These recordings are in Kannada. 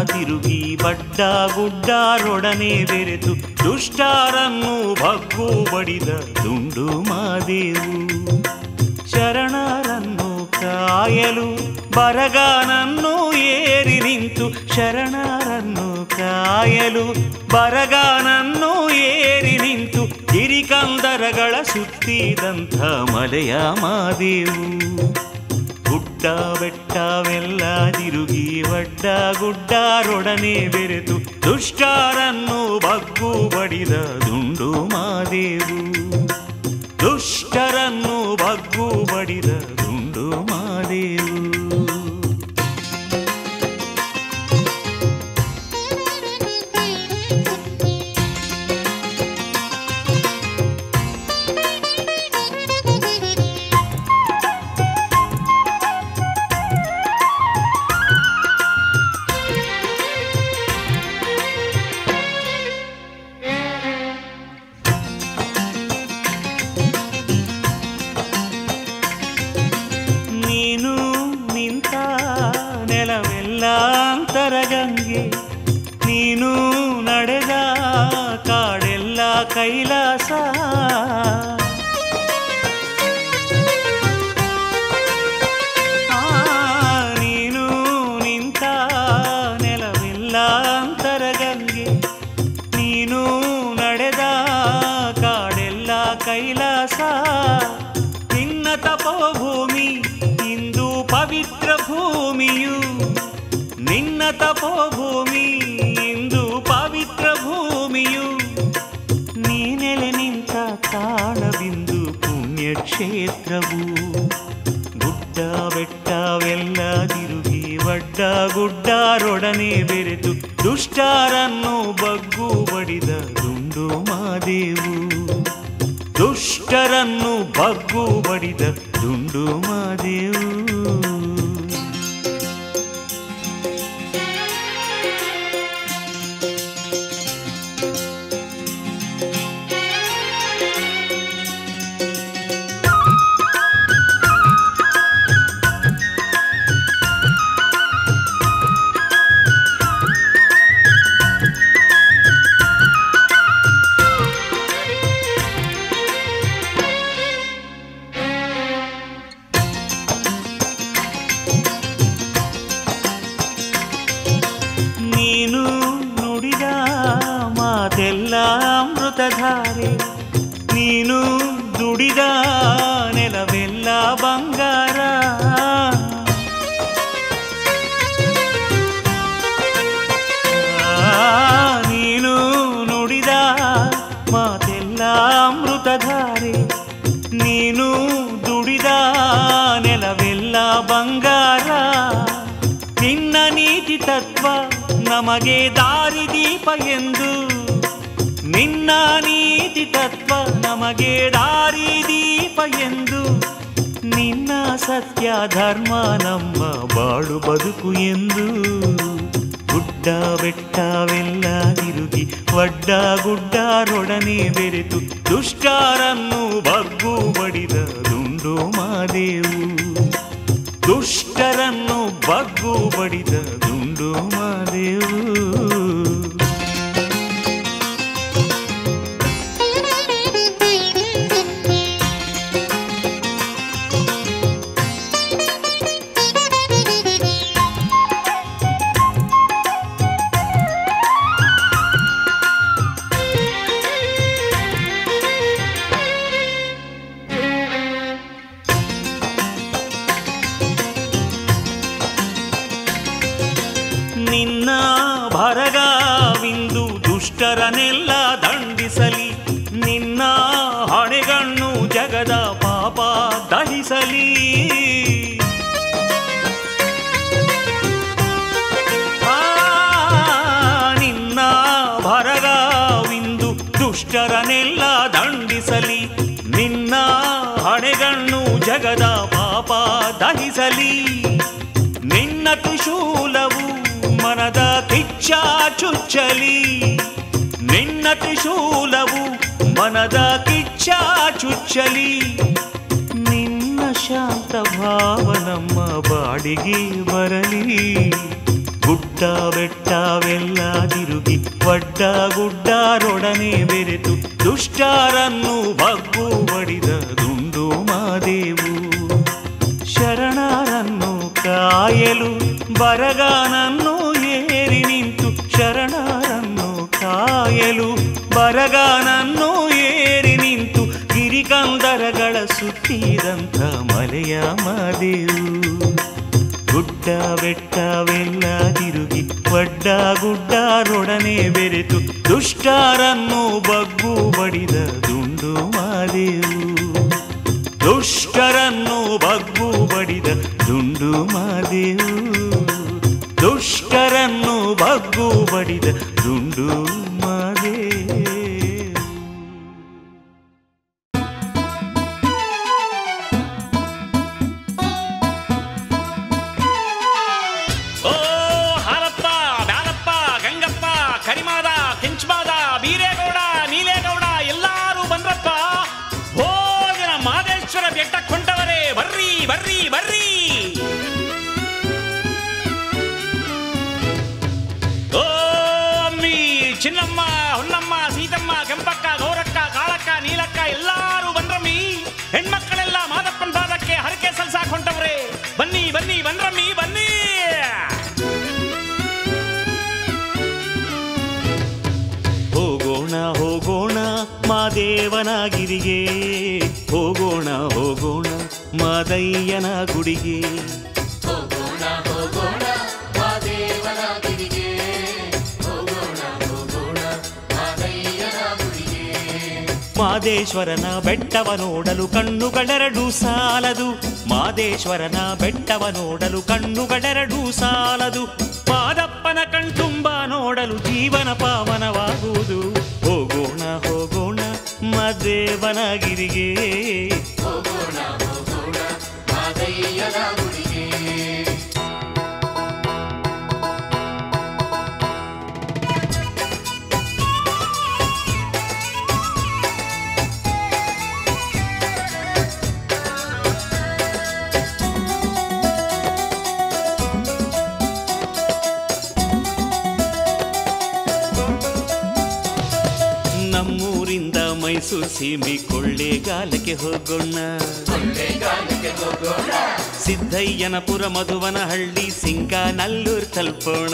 ತಿರುಗಿ ಬಡ್ಡ ಗುಡ್ಡಾರೊಡನೆ ಬೆರೆತು ದುಷ್ಟಾರನ್ನು ಭಗ್ಗು ಬಡಿದ ದುಂಡು ಮಾದೇವು ಶರಣರನ್ನು ಕಾಯಲು ಬರಗಾನನ್ನು ಏರಿ ನಿಂತು ಶರಣರನ್ನು ಕಾಯಲು ಬರಗಾನನ್ನು ಏರಿ ನಿಂತು ಗಿರಿಕಂದರಗಳ ಸುತ್ತಿದಂಥ ಮಲೆಯ ಮಾದೇವು ಗುಡ್ಡ ಬೆಟ್ಟವೆಲ್ಲ ತಿರುಗಿ ವಡ್ಡ ಗುಡ್ಡಾರೊಡನೆ ಬೆರೆತು ದುಷ್ಟಾರನ್ನು ಬಗ್ಗು ಬಡಿದ ದುಂಡು ಮಾದೇವು ದುಷ್ಟರನ್ನು ಬಗ್ಗು ಬಡಿದ ದುಂಡು ಮಾದೇವು ನೀನು ನಿಂತ ನೆಲವೆಲ್ಲ ಅಂತರಗಂಗೆ ನೀನು ನಡೆದ ಕಾಡೆಲ್ಲ ಕೈಲಾಸ ಆ, ನೀನು ನಿಂತ ನೆಲವೆಲ್ಲ ಅಂತರಗಂಗೆ ನೀನು ನಡೆದ ಕಾಡೆಲ್ಲ ಕೈಲಾಸ ನಿನ್ನ ತಪೋಭೂಮಿ ಇಂದು ಪವಿತ್ರ ಭೂಮಿಯು ನಿನ್ನ ತಪೋಭೂಮಿ ಇಂದು ಪವಿತ್ರ ಭೂಮಿಯು ನೀನೆಲೆ ನಿಂತ ತಾಣಬಿಂದು ಪುಣ್ಯಕ್ಷೇತ್ರವು ಗುಡ್ಡ ಬೆಟ್ಟವೆಲ್ಲ ತಿರುಗಿ ವಡ್ಡ ಗುಡ್ಡಾರೊಡನೆ ಬೆರೆತು ದುಷ್ಟಾರನ್ನು ಬಗ್ಗು ಬಡಿದ ದುಂಡು ಮಾದೇವು ದುಷ್ಟರನ್ನು ಬಗ್ಗು ಬಡಿದ ದುಂಡು ಮಾದೇವು ನೀನು ನುಡಿದ ಮಾತೆಲ್ಲ ಅಮೃತಧಾರೆ ನೀನು ದುಡಿದ ನೆಲವೆಲ್ಲ ಬಂಗಾರ ಆ, ನೀನು ನುಡಿದ ಮಾತೆಲ್ಲ ಅಮೃತಧಾರೆ ನೀನು ದುಡಿದ ನೆಲವೆಲ್ಲ ಬಂಗಾರ ನಿನ್ನ ನೀತಿ ತತ್ವ ನಮಗೆ ದಾರಿದೀಪ ಎಂದು ನಿನ್ನ ನೀತಿ ತತ್ವ ನಮಗೆ ದಾರಿದೀಪ ಎಂದು ನಿನ್ನ ಸತ್ಯ ಧರ್ಮ ನಮ್ಮ ಬಾಳು ಬದುಕು ಎಂದು ಗುಡ್ಡ ಬೆಟ್ಟವೆಲ್ಲ ತಿರುಗಿ ವಡ್ಡ ಗುಡ್ಡಾರೊಡನೆ ಬೆರೆತು ದುಷ್ಟಾರನ್ನು ಬಗ್ಗು ಬಡಿದ ದುಂಡು ಮಾದೇವು ದುಷ್ಟರನ್ನು ಬಗ್ಗು ಬಡಿದ ದುಂಡು ಮಾದೇವು ನಿನ್ನ ಭರಗಾವಿಂದು ದುಷ್ಟರನೆಲ್ಲ ದಂಡಿಸಲಿ ನಿನ್ನ ಹಣೆಗಣ್ಣು ಜಗದ ಪಾಪ ದಹಿಸಲಿ ಆ, ನಿನ್ನ ಭರಗಾವಿಂದು ದುಷ್ಟರನೆಲ್ಲ ದಂಡಿಸಲಿ ನಿನ್ನ ಹಣೆಗಣ್ಣು ಜಗದ ಪಾಪ ದಹಿಸಲಿ ನಿನ್ನ ತ್ರಿಶೂಲವು ಮನದ ಕಿಚ್ಚ ಚುಚ್ಚಲಿ ನಿನ್ನ ತ್ರಿಶೂಲವು ಮನದ ಕಿಚ್ಚ ಚುಚ್ಚಲಿ ನಿನ್ನ ಶಾಂತ ಭಾವ ನಮ್ಮ ಬಾಡಿಗೆ ಬರಲಿ ಗುಡ್ಡ ಬೆಟ್ಟವೆಲ್ಲ ತಿರುಗಿ ಒಡ್ಡ ಗುಡ್ಡರೊಡನೆ ಬೆರೆತು ದುಷ್ಟರನ್ನು ಬಗ್ಗು ಬಡಿದ ದುಂಡು ಮಾದೇವು ಶರಣರನ್ನು ಕಾಯಲು ಬರಗಾನನ್ನು ಏರಿ ನಿಂತು ಶರಣರನ್ನು ಕಾಯಲು ಬರಗಾನನ್ನು ಏರಿ ನಿಂತು ಗಿರಿಕಂದರಗಳ ಸುತ್ತಿದಂಥ ಮಲೆಯ ಮಾದೇವು ಗುಡ್ಡ ಬೆಟ್ಟವೆಲ್ಲ ತಿರುಗಿ ಒಡ್ಡ ಗುಡ್ಡರೊಡನೆ ಬೆರೆತು ದುಷ್ಟರನ್ನು ಬಗ್ಗು ಬಡಿದ ದುಂಡು ಮಾದೇವು ದುಷ್ಟರನ್ನು ಬಗ್ಗು ಬಡಿದ ದುಂಡು ಮಾದೇವು ದುಷ್ಟರನ್ನು ಬಗ್ಗು ಬಡಿದ ದುಂಡು ಮಾದೇವು ಓ ಹಾಲಪ್ಪ ಬ್ಯಾಲಪ್ಪ ಗಂಗಪ್ಪ ಕರಿಮಾದ ಕೆಂಚಮಾದ ಬೀರೇಗೌಡ ನೀಲೇಗೌಡ ಎಲ್ಲಾರು ಬಂದ್ರಪ್ಪ ಭೋಜನ ಮಾದೇಶ್ವರ ಬೆಟ್ಟ ಕೊಂಡವರೇ ಬರ್ರಿ ಬರ್ರಿ ಬರ್ರಿ ಓ ಅಮ್ಮಿ ಚಿನ್ನಮ್ಮ ಹೊನ್ನಮ್ಮ ಸೀತಮ್ಮ ಕೆಂಪಕ್ಕ ಗೌರಕ್ಕ ಕಾಳಕ್ಕ ನೀಲಕ್ಕ ಎಲ್ಲಾರು ಬಂದ್ರಮ್ಮಿ ಹೆಣ್ಮಕ್ಕಳೆಲ್ಲ ಮಾದಪ್ಪನ ಪಾದಕ್ಕೆ ಹರಕೆ ಸಲ್ಸಾಕ್ ಹೊಂಟವ್ರೆ ಬನ್ನಿ ಬನ್ನಿ ಬನ್ರಮ್ಮಿ ಬನ್ನಿ ಹೋಗೋಣ ಹೋಗೋಣ ಮಾದೇವನಗಿರಿಗೆ ಹೋಗೋಣ ಹೋಗೋಣ ಮಾದಯ್ಯನ ಗುಡಿಗೆ ಮಾದೇಶ್ವರನ ಬೆಟ್ಟವ ನೋಡಲು ಕಣ್ಣುಗಳೆರಡು ಸಾಲದು ಮಾದೇಶ್ವರನ ಬೆಟ್ಟವ ನೋಡಲು ಕಣ್ಣುಗಳೆರಡು ಸಾಲದು ಮಾದಪ್ಪನ ಕಣ್ತುಂಬ ನೋಡಲು ಜೀವನ ಪಾವನವಾಗುವುದು ಹೋಗೋಣ ಹೋಗೋಣ ಮದೇವನಗಿರಿಗೆ ನಮ್ಮೂರಿಂದ ಮೈಸೂರು ಸೀಮಿ ಕೊಳ್ಳೇಗಾಲಕ್ಕೆ ಹೋಗೋಣ ಸಿದ್ದಯ್ಯನಪುರ ಮಧುವನಹಳ್ಳಿ ಸಿಂಗಾನಲ್ಲೂರ್ ತಲುಪೋಣ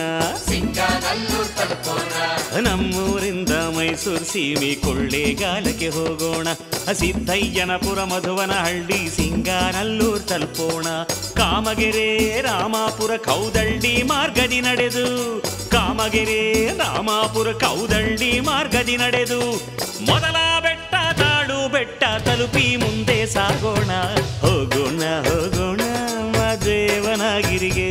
ನಮ್ಮೂರಿಂದ ಮೈಸೂರು ಸೀಮೆ ಕೊಳ್ಳೇಗಾಲಕ್ಕೆ ಹೋಗೋಣ ಸಿದ್ದಯ್ಯನಪುರ ಮಧುವನಹಳ್ಳಿ ಸಿಂಗಾನಲ್ಲೂರ್ ತಲುಪೋಣ ಕಾಮಗೆರೆ ರಾಮಾಪುರ ಕೌದಳ್ಳಿ ಮಾರ್ಗದಿ ನಡೆದು ಕಾಮಗೆರೆ ರಾಮಾಪುರ ಕೌದಳ್ಳಿ ಮಾರ್ಗದಿ ನಡೆದು ಮೊದಲ ಬೆಟ್ಟ ಕಾಡು ಬೆಟ್ಟ ತಲುಪಿ ಮುಂದೆ ಸಾಗೋಣ ಹೋಗೋಣ ಹೋಗೋಣ ಮದೇವನಗಿರಿಗೆ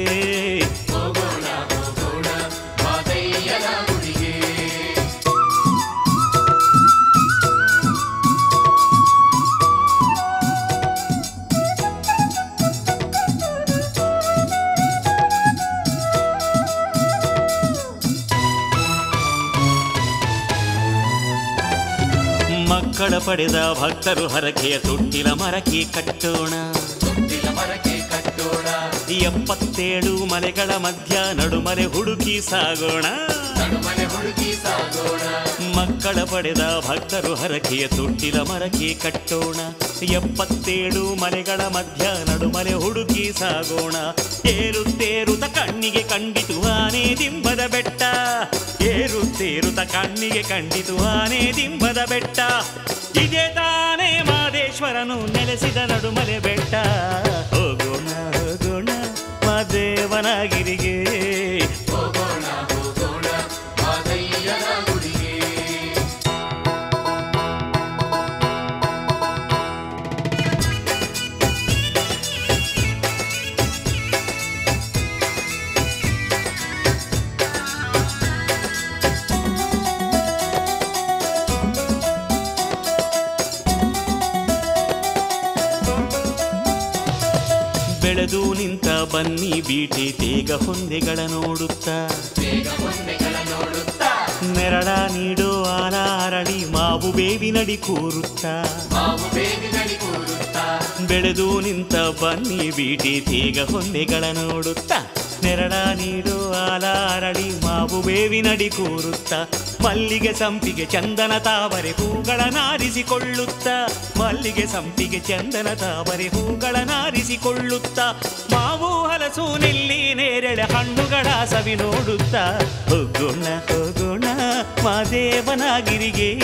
ಮಕ್ಕಳ ಪಡೆದ ಭಕ್ತರು ಹರಕೆಯ ತೊಟ್ಟಿಲ ಮರಕ್ಕೆ ಕಟ್ಟೋಣ ಎಪ್ಪತ್ತೇಳು ಮಲೆಗಳ ಮಧ್ಯ ನಡುಮಲೆ ಹುಡುಕಿ ಸಾಗೋಣ ಮಕ್ಕಳ ಪಡೆದ ಭಕ್ತರು ಹರಕೆಯ ತೊಟ್ಟಿಲ ಮರಕ್ಕೆ ಕಟ್ಟೋಣ ಎಪ್ಪತ್ತೇಳು ಮಲೆಗಳ ಮಧ್ಯ ನಡುಮಲೆ ಹುಡುಕಿ ಸಾಗೋಣ ಏರುತ್ತೇರುತ್ತ ಕಣ್ಣಿಗೆ ಕಂಡಿತು ಆನೆ ದಿಂಬದ ಬೆಟ್ಟ ಏರುತ್ತೇರುತ್ತ ಕಣ್ಣಿಗೆ ಕಂಡಿತು ಆನೆ ದಿಂಬದ ಬೆಟ್ಟ ಇದೇ ತಾನೇ ಮಾದೇಶ್ವರನು ನೆಲೆಸಿದ ನಡುಮಲೆ ಬೆಟ್ಟ ಹೋಗೋಣ ಹೋಗೋಣ ಮಾದೇವನಗಿರಿಗೆ ಬೆಳೆದು ನಿಂತ ಬನ್ನಿ ಬೀಟಿ ತೇಗ ಹೊಂದೆಗಳ ನೋಡುತ್ತಾ ನೆರಳ ನೀಡೋ ಆಲ ಅರಳಿ ಮಾವು ಬೇವಿನಡಿ ಕೂರುತ್ತಾ ಬೆಳೆದು ನಿಂತ ಬನ್ನಿ ಬೀಟಿ ತೇಗ ಹೊಂದೆಗಳ ನೋಡುತ್ತಾ ನೆರಳ ನೀಡು ಆಲ ಅರಳಿ ಮಾವು ಬೇವಿನಡಿ ಕೂರುತ್ತ ಮಲ್ಲಿಗೆ ಸಂಪಿಗೆ ಚಂದನ ತಾವರೆ ಹೂಗಳ ನಾರಿಸಿಕೊಳ್ಳುತ್ತ ಮಲ್ಲಿಗೆ ಸಂಪಿಗೆ ಚಂದನ ತಾವರೆ ಹೂಗಳ ನಾರಿಸಿಕೊಳ್ಳುತ್ತ ಮಾವು ಹಲಸು ನೆಲ್ಲಿ ನೇರಳೆ ಹಣ್ಣುಗಳ ಸವಿ ನೋಡುತ್ತ ಹೋಗೋಣ ಹೋಗೋಣ ಮಾದೇವನಗಿರಿಗೆ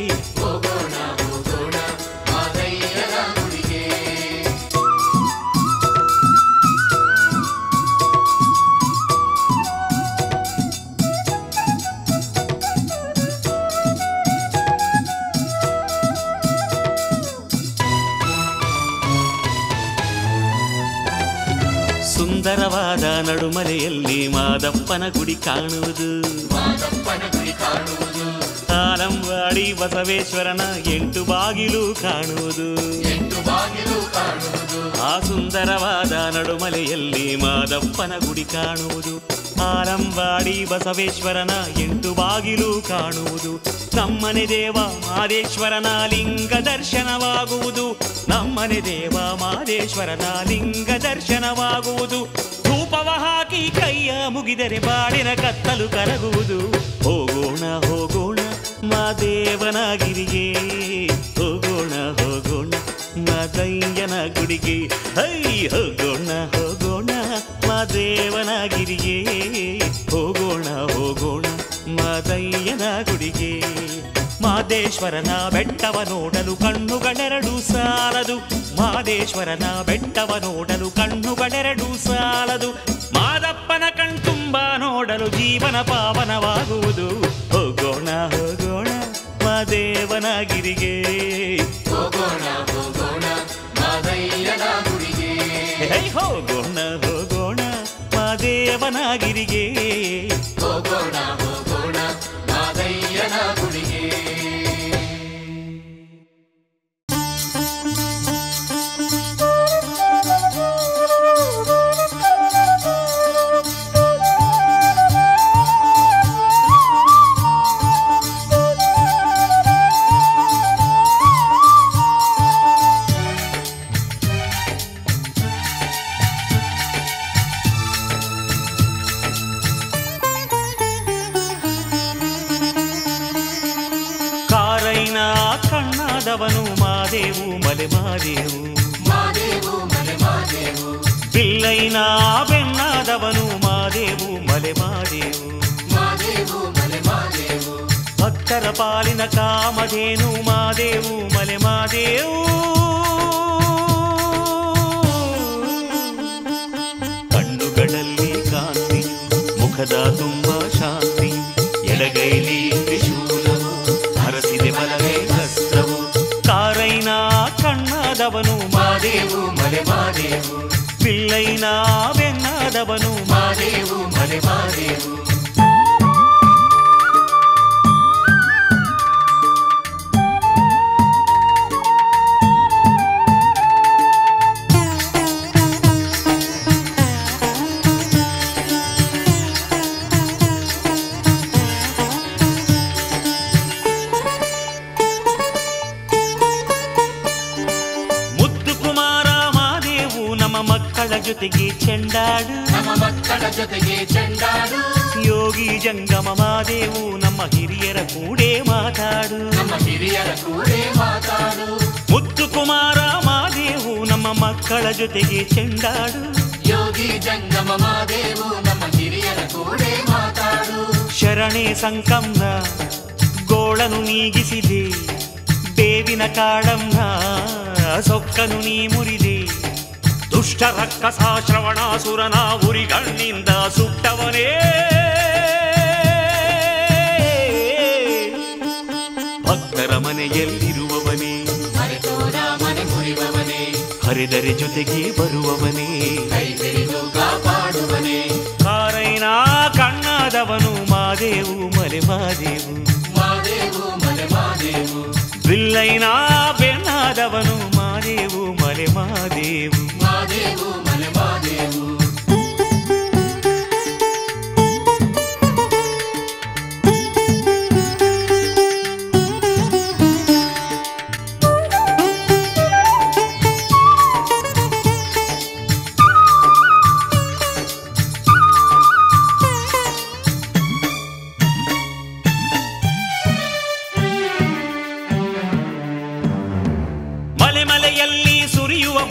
ಸುಂದರವಾದ ನಡುಮಲೆಯಲ್ಲಿ ಮಾದಪ್ಪನ ಗುಡಿ ಕಾಣುವುದು ಆಲಂವಾಡಿ ಬಸವೇಶ್ವರನ ಎಂಟು ಬಾಗಿಲು ಕಾಣುವುದು ಆ ಸುಂದರವಾದ ನಡುಮಲೆಯಲ್ಲಿ ಮಾದಪ್ಪನ ಗುಡಿ ಕಾಣುವುದು ಆಲಂವಾಡಿ ಬಸವೇಶ್ವರನ ಎಂಟು ಬಾಗಿಲು ಕಾಣುವುದು ನಮ್ಮನೆ ದೇವ ಮಾದೇಶ್ವರನ ಲಿಂಗ ದರ್ಶನವಾಗುವುದು ನಮ್ಮನೆ ದೇವ ಮಾದೇಶ್ವರನ ಲಿಂಗ ದರ್ಶನವಾಗುವುದು ಧೂಪವ ಹಾಕಿ ಕೈಯ ಮುಗಿದರೆ ಬಾಡಿನ ಕತ್ತಲು ಕರಗುವುದು ಹೋಗೋಣ ಹೋಗೋಣ ಮಾದೇವನಗಿರಿಗೆ ಹೋಗೋಣ ಹೋಗೋಣ ಮಾದಯ್ಯನ ಗುಡಿಗೆ ಹೈ ಹೋಗೋಣ ಹೋಗೋಣ ಮಾದೇವನಗಿರಿಗೆ ಹೋಗೋಣ ಹೋಗೋಣ ಮಾದಯ್ಯನ ಗುಡಿಗೆ ಮಾದೇಶ್ವರನ ಬೆಟ್ಟವ ನೋಡಲು ಕಣ್ಣುಗಳೆರಡು ಸಾಲದು ಮಾದೇಶ್ವರನ ಬೆಟ್ಟವ ನೋಡಲು ಕಣ್ಣುಗಳೆರಡು ಸಾಲದು ಮಾದಪ್ಪನ ಕಣ್ತುಂಬ ನೋಡಲು ಜೀವನ ಪಾವನವಾಗುವುದು ಹೋಗೋಣ ಹೋಗೋಣ ಮಾದೇವನಗಿರಿಗೆ ಹೋಗೋಣ ಹೋಗೋಣ ಮಾದಯ್ಯನ ಗುಡಿಗೆ ಹೇ ಹೋಗೋಣ ಹೋಗೋಣ ಮಾದೇವನಗಿರಿಗೆ ಹೋಗೋಣ ಹೋಗೋಣ ಮಾದಯ್ಯನ ಗುಡಿಗೆ ಕಾರೈನ ಕಣ್ಣಾದವನು ಮಾದೇವು ಮಲೆ ಮಾದೇವು ಮಾದೇವು ಮಲೆ ಮಾದೇವು ಪಿಲ್ಲೈನ ಬೆನ್ನಾದವನು ಮಾದೇವು ಮಲೆ ಮಾದೇವು ಮಾದೇವು ಮಲೆ ಮಾದೇವು ಭಕ್ತರ ಪಾಲಿನ ಕಾಮಧೇನು ಮಾದೇವು ಮಲೆ ಮಾದೇವು ಕಣ್ಣುಗಳಲ್ಲಿ ಕಾಂತಿ ಮುಖದ ತುಂಬ ಶಾಂತಿ ಎಡಗೈಲಿ ತ್ರಿಶೂಲವು ಹರಸಿದೆ ಬಲವೇ ಹಸ್ತವು ಕಾರೈನ ಕಣ್ಣಾದವನು ಮಾದೇವು ಮಲೆ ಮಾದೇವು ಪಿಲ್ಲೈನ ಬೆನ್ನಾದವನು ಮಾದೇವು ಮಲೆ ಮಾದೇವು ಮುದ್ದು ಕುಮಾರ ಮಾದೇವು ನಮ್ಮ ಮಕ್ಕಳ ಜೊತೆಗೆ ಚೆಂಡಾಡು ನಮ್ಮ ಮಕ್ಕಳ ಜೊತೆಗೆ ಚೆಂಡಾಡು ಯೋಗಿ ಜಂಗಮ ಮಾದೇವು ನಮ್ಮ ಹಿರಿಯರ ಕೂಡೆ ಮಾತಾಡು ನಮ್ಮ ಹಿರಿಯರ ಕೂಡೆ ಮಾತಾಡು ಮುದ್ದು ಕುಮಾರ ಮಾದೇವು ನಮ್ಮ ಮಕ್ಕಳ ಜೊತೆಗೆ ಚೆಂಡಾಡು ಯೋಗಿ ಜಂಗಮ ಮಾದೇವು ನಮ್ಮ ಹಿರಿಯರ ಕೂಡೆ ಮಾತಾಡು ಶರಣೆ ಸಂಕಂನ ಗೋಳನು ನೀಗಿಸಿದೆ ಬೇವಿನ ಕಾಡಂನ ಸೊಕ್ಕನು ನೀ ಮುರಿದೆ ದುಷ್ಟ ರಕ್ಕಸ ಶ್ರವಣಾಸುರನ ಉರಿಗಣ್ಣಿಂದ ಸುಟ್ಟವನೇ ಭಕ್ತರ ಮನೆಯಲ್ಲಿರುವವನೇ ಮರೆತೋರ ಮನೆ ಮುರಿಬವನೇ ಹರಿದರೆ ಜೊತೆಗೆ ಬರುವವನೇ ಕೈ ಹಿಡಿದು ಕಾಪಾಡುವನೇ ಕಾರೈನ ಕಣ್ಣಾದವನು ಮಾದೇವು ಮಲೆ ಮಾದೇವು ಮಾದೇವು ಮಲೆ ಮಾದೇವು ಬಿಲ್ಲೈನ ಬೆನ್ನಾದವನು ಮಾದೇವು ಮಲೆ ಮಾದೇವು ಮಾದೇವು ಮಲೆ ಮಾದೇವು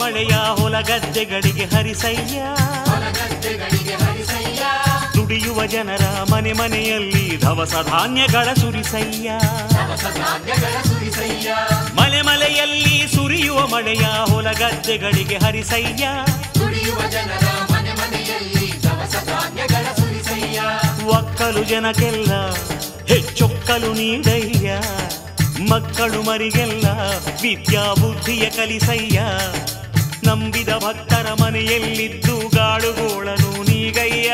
ಮಳೆಯ ಹೊಲಗದ್ದೆಗಳಿಗೆ ಹರಿಸಯ್ಯ ಹೊಲಗದ್ದೆಗಳಿಗೆ ಹರಿಸಯ್ಯ ದುಡಿಯುವ ಜನರ ಮನೆ ಮನೆಯಲ್ಲಿ ದವಸ ಧಾನ್ಯಗಳ ಸುರಿಸಯ್ಯ ದವಸ ಧಾನ್ಯಗಳ ಸುರಿಸಯ್ಯ ಮಲೆ ಮಲೆಯಲ್ಲಿ ಸುರಿಯುವ ಮಳೆಯ ಹೊಲಗದ್ದೆಗಳಿಗೆ ಹರಿಸಯ್ಯ ದುಡಿಯುವ ಜನರ ಮನೆ ಮನೆಯಲ್ಲಿ ದವಸ ಧಾನ್ಯಗಳ ಸುರಿಸಯ್ಯ ಒಕ್ಕಲು ಜನಕ್ಕೆಲ್ಲ ಹೆಚ್ಚೊಕ್ಕಲು ನೀಡಯ್ಯ ಮಕ್ಕಳು ಮರಿಗೆಲ್ಲ ವಿದ್ಯಾ ಬುದ್ಧಿಯ ಕಲಿಸಯ್ಯ ನಂಬಿದ ಭಕ್ತರ ಮನೆಯಲ್ಲಿದ್ದು ಗಾಳುಗೋಳನು ನೀಗಯ್ಯ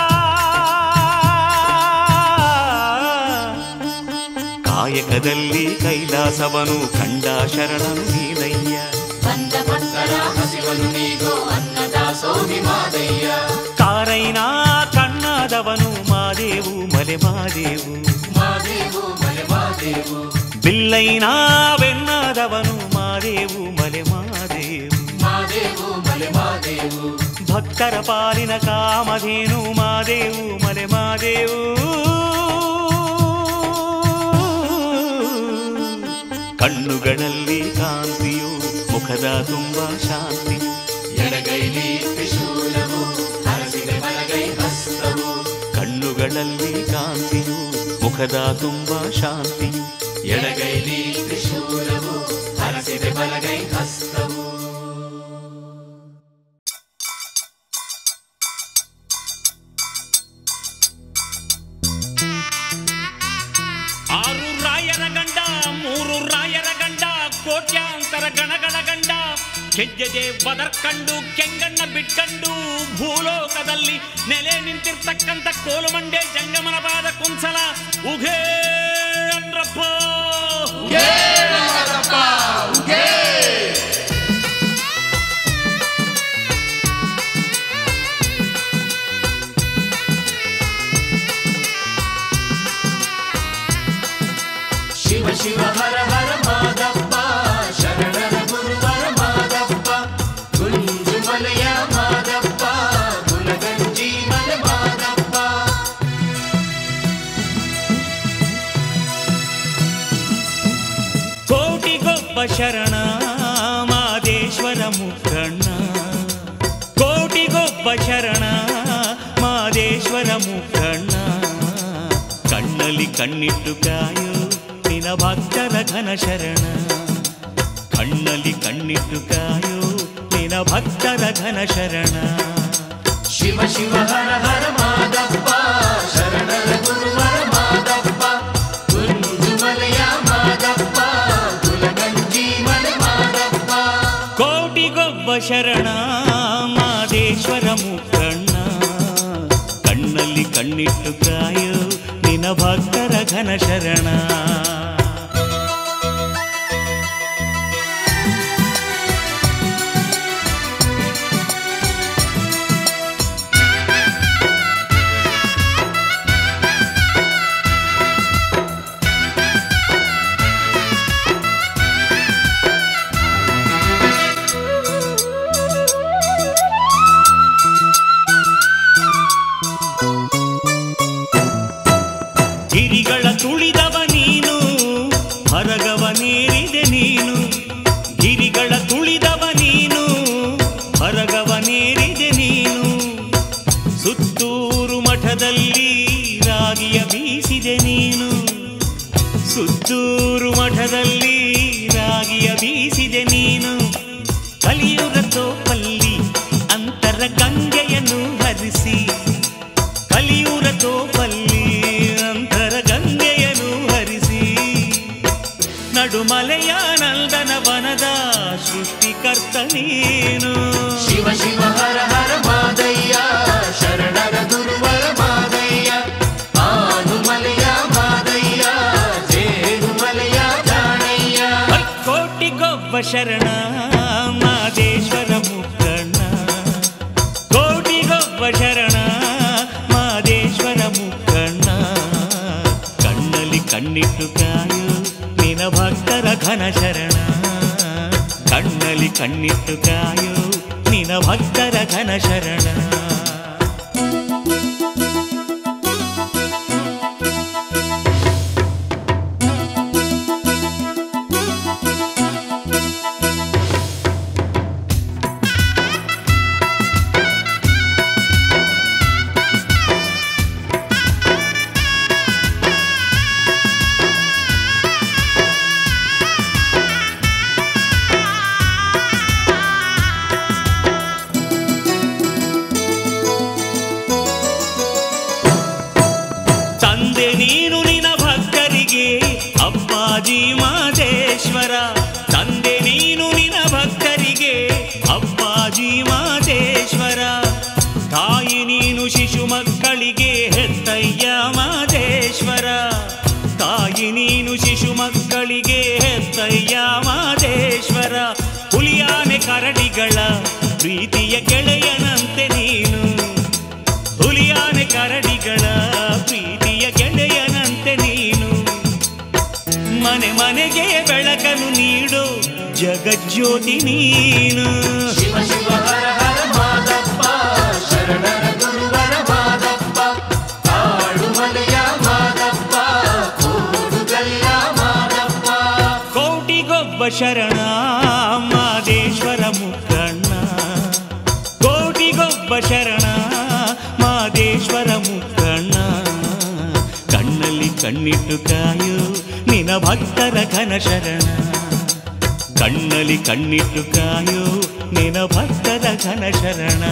ಕಾಯಕದಲ್ಲಿ ಕೈಲಾಸವನು ಕಂಡ ಶರಣನು ನೀನಯ್ಯ ಬಂದ ಭಕ್ತರ ಹಸಿವನು ನೀಗೋ ಅನ್ನದ ಸೋಮಿ ಮಾದಯ್ಯ ಕಾರೈನ ಕಣ್ಣಾದವನು ಮಾದೇವು ಮಲೆ ಮಾದೇವು ಮಾದೇವು ಮಲೆ ಮಾದೇವು ಬಿಲ್ಲೈನ ಬೆನ್ನಾದವನು ಮಾದೇವು ಮಲೆ ಮಾದೇವು ಮಾದೇವು ಮಲೆ ಮಾದೇವು ಭಕ್ತರ ಪಾಲಿನ ಕಾಮಧೇನು ಮಾದೇವು ಮಲೆ ಮಾದೇವು ಕಣ್ಣುಗಳಲ್ಲಿ ಕಾಂತಿಯು ಮುಖದ ತುಂಬ ಶಾಂತಿ ಎಡಗೈಲಿ ತ್ರಿಶೂಲವು ಹರಸಿದೆ ಬಲಗೈ ಹಸ್ತವು ಕಣ್ಣುಗಳಲ್ಲಿ ಕಾಂತಿಯು ಮುಖದ ತುಂಬ ಶಾಂತಿ ಎಡಗೈಲಿ ತ್ರಿಶೂಲವು ಹರಸಿದೆ ಬಲಗೈ ಹಸ್ತವು ಆರು ರಾಯರ ಗಂಡ ಮೂರು ರಾಯರ ಗಂಡ ಕೋಟ್ಯಾಂತರ ಗಣಗಳ ಗಂಡ ಕೆಜ್ಜದೆ ಬದರ್ಕಂಡು ಕೆಂಗಣ್ಣ ಬಿಟ್ಕಂಡು ಭೂಲೋಕದಲ್ಲಿ ನೆಲೆ ನಿಂತಿರ್ತಕ್ಕಂಥ ಕೋಲುಮಂಡೆ ಜಂಗಮನ ಪಾದ ಕುಂಸಲ ಉಘೇ ಅಂದ್ರಪ್ಪ ಶಿವ ಶಿವ ಹರ ಹರ ಮಾದಪ್ಪ ಶರಣರ ಗುರುವರ ಮಾದಪ್ಪ ಗುಂಜು ಮಲೆಯ ಮಾದಪ್ಪ ಗುಲಗಂಜಿ ಮಲೆ ಮಾದಪ್ಪ ಕೋಟಿಗೊಬ್ಬ ಶರಣ ಮಾದೇಶ್ವರ ಮುಖಣ್ಣ ಕೋಟಿಗೊಬ್ಬ ಶರಣ ಮಾದೇಶ್ವರ ಮುಖಣ್ಣ ಕಣ್ಣಲ್ಲಿ ಕಣ್ಣಿಟ್ಟು ಕಾಯೋ ನಿನ ಭಕ್ತರ ಘನ ಶರಣ ಕಣ್ಣಲ್ಲಿ ಕಣ್ಣಿಟ್ಟು ಕಾಯೋ ನಿನ ಭಕ್ತರ ಘನ ಶರಣ ಶಿವ ಶಿವ ಹರ ಹರ ಮಾದಪ್ಪ ಶರಣರ ಗುರುವರ ಮಾದಪ್ಪ ಗುಂಜು ಮಲೆಯ ಮಾದಪ್ಪ ಗುಲಗಂಜಿ ಮಲೆ ಮಾದಪ್ಪ ಕೋಟಿಗೊಬ್ಬ ಶರಣ ಮಾದೇಶ್ವರ ಮುಖಣ್ಣ ಕಣ್ಣಲ್ಲಿ ಕಣ್ಣಿಟ್ಟು ಕಾಯೋ ನಿನ ಭಕ್ತರ ಘನ ಶರಣ ಗಿರಿಗಳ ತುಳಿದವ ನೀನು ಹೊರಗವನೇರಿದೆ ನೀನು ಗಿರಿಗಳ ತುಳಿದವ ನೀನು ಹೊರಗವನೇರಿದೆ ನೀನು ಸುತ್ತೂರು ಮಠದಲ್ಲಿ ರಾಗಿಯ ಬೀಸಿದೆ ನೀನು ಸುತ್ತೂರು ಮಠದಲ್ಲಿ ರಾಗಿಯ ಬೀಸಿದೆ ನೀನು ಕಲಿಯುಗ ತೋಪಲ್ಲಿ ಅಂತರ ಗಂಗೆಯನ್ನು ಹರಿಸಿ ಕಲಿಯುರ ತೋಪಲ್ಲಿ ಅಂತರ ಗಂಗೆಯನ್ನು ಹರಿಸಿ ನಡುಮಲೆಯ ನಂದನ ವನದ ಸೃಷ್ಟಿಕರ್ತ ನೀನು ಶಿವ ಶಿವ ಹರ ಹರ ಮಾದಯ್ಯ ಶರಣರ ಗುರುವರ ಮಾದಯ್ಯ ಆನುಮಲೆಯ ಮಾದಯ್ಯ ಜೇನುಮಲೆಯ ಜಾಣಯ್ಯ ಕೋಟಿಗೊಬ್ಬ ಶರಣ ಮಾದೇಶ್ವರ ಮುಖಣ್ಣ ಕೋಟಿಗೊಬ್ಬ ಶರಣ ಮಾದೇಶ್ವರ ಮುಖಣ್ಣ ಕಣ್ಣಲ್ಲಿ ಕಣ್ಣಿಟ್ಟು ಕಾಯು ನಿನ ಭಕ್ತರ ಘನ ಶರಣ ಕಣ್ಣಲ್ಲಿ ಕಣ್ಣಿಟ್ಟು ಕಾಯು ನಿನ ಭಕ್ತರ ಘನ ಶರಣ ನೀನು ನಿನ ಭಕ್ತರಿಗೆ ಅಪ್ಪಾಜಿ ಮಾದೇಶ್ವರ ತಂದೆ ನೀನು ನಿನ ಭಕ್ತರಿಗೆ ಅಪ್ಪಾಜಿ ಮಾದೇಶ್ವರ ತಾಯಿ ನೀನು ಶಿಶು ಮಕ್ಕಳಿಗೆ ಹೆತ್ತಯ್ಯ ಮಾದೇಶ್ವರ ತಾಯಿ ನೀನು ಶಿಶು ಮಕ್ಕಳಿಗೆ ಹೆತ್ತಯ್ಯ ಮಾದೇಶ್ವರ ಹುಲಿಯಾನೆ ಕರಡಿಗಳ ಪ್ರೀತಿಯ ಗೆಳೆಯನಂತೆ ನೀನು ಹುಲಿಯಾನೆ ಕರಡಿಗಳ ಪ್ರೀತಿಯ ಗೆಳೆಯನಂತೆ ನೀನು ಮನೆ ಮನೆಗೆ ಬೆಳಕನ್ನು ನೀಡು ಜಗಜ್ಯೋತಿ ನೀನು ಶಿವ ಶಿವ ಹರ ಹರ ಮಾದಪ್ಪ ಶರಣರ ಗುರುವರ ಮಾದಪ್ಪ ಕಾಡುಮಲೆಯ ಮಾದಪ್ಪ ಕೂಡುಗಲ್ಲ ಮಾದಪ್ಪ ಕೋಟಿಗೊಬ್ಬ ಶರಣ ಮಾದೇಶ್ವರ ಮುಕ್ಕಣ್ಣ ಕೋಟಿಗೊಬ್ಬ ಶರಣ ಮಾದೇಶ್ವರ ಮುಕ್ಕಣ್ಣ ಕಣ್ಣಲ್ಲಿ ಕಣ್ಣಿಟ್ಟು ಕಾಯು ನಿನ ಭಕ್ತರ ಘನ ಶರಣ ಕಣ್ಣಲ್ಲಿ ಕಣ್ಣಿಟ್ಟು ಕಾಯು ನಿನ ಭಕ್ತರ ಘನ ಶರಣ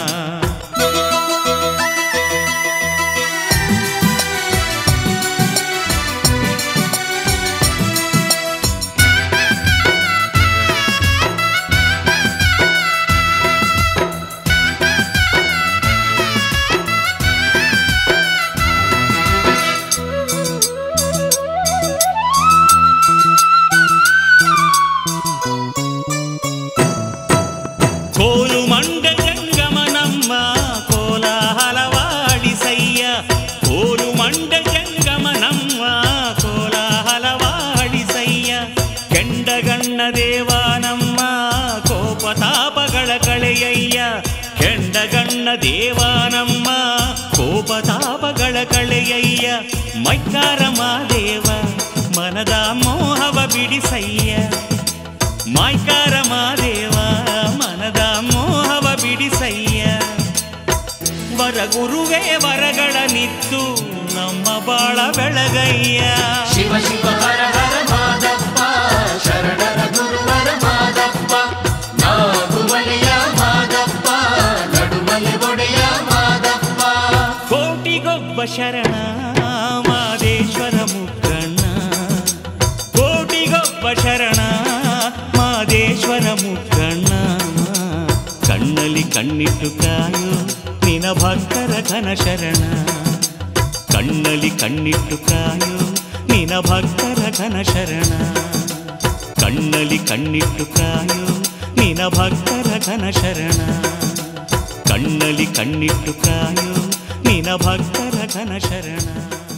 ಕೋಲು ಮಂಡ ಜಂಗಮನಮ್ಮ ಕೋಲಾಹಲವಾಡಿಸಯ್ಯ ಕೋಲು ಮಂಡ ಜಂಗಮನಮ್ಮ ಕೋಲಾಹಲವಾಡಿಸಯ್ಯ ಕೆಂಡಗಣ್ಣ ದೇವಾನಮ್ಮ ಕೋಪತಾಪಗಳ ಕಳೆಯಯ್ಯ ಕೆಂಡಗಣ್ಣ ದೇವಾನಮ್ಮ ಕೋಪತಾಪಗಳ ಕಳೆಯಯ್ಯ ಮೈಕಾರ ಮಾದೇವ ಮನದ ಮೋಹವ ಬಿಡಿಸಯ್ಯ ಮಾಯ್ಕಾರ ಮಾದೇವ ಮನದ ಮೋಹವ ಬಿಡಿಸಯ್ಯ ವರ ಗುರುವೇ ವರಗಳ ನಿತ್ತು ನಮ್ಮ ಬಾಳ ಬೆಳಗಯ್ಯ ಶಿವ ಶಿವ ಹರ ಹರ ಮಾದಪ್ಪ ಶರಣರ ಗುರುವರ ಮಾದಪ್ಪ ನಾಗುಮಲೆಯ ಮಾದಪ್ಪ ನಡುಮಲೆ ಒಡೆಯ ಮಾದಪ್ಪ ಕೋಟಿಗೊಬ್ಬ ಶರಣ ಮಾದೇಶ್ವರ ಮುಕ್ಕಣ್ಣ ಕೋಟಿಗೊಬ್ಬ ಶರಣ ಮಾದೇಶ್ವರ ಮುಕ್ಕಣ್ಣ ಕಣ್ಣಲ್ಲಿ ಕಣ್ಣಿಟ್ಟು ಕಾಯು ನಿನ ಭಕ್ತರ ಘನ ಶರಣ ಕಣ್ಣಲ್ಲಿ ಕಣ್ಣಿಟ್ಟು ಕಾಯು ನಿನ ಭಕ್ತರ ಘನ ಶರಣ ಕಣ್ಣಲ್ಲಿ ಕಣ್ಣಿಟ್ಟು ಕಾಯು ನಿನ ಭಕ್ತರ ಘನ ಶರಣ ಕಣ್ಣಲ್ಲಿ ಕಣ್ಣಿಟ್ಟು ಕಾಯು ನಿನ ಭಕ್ತರ ಘನ ಶರಣ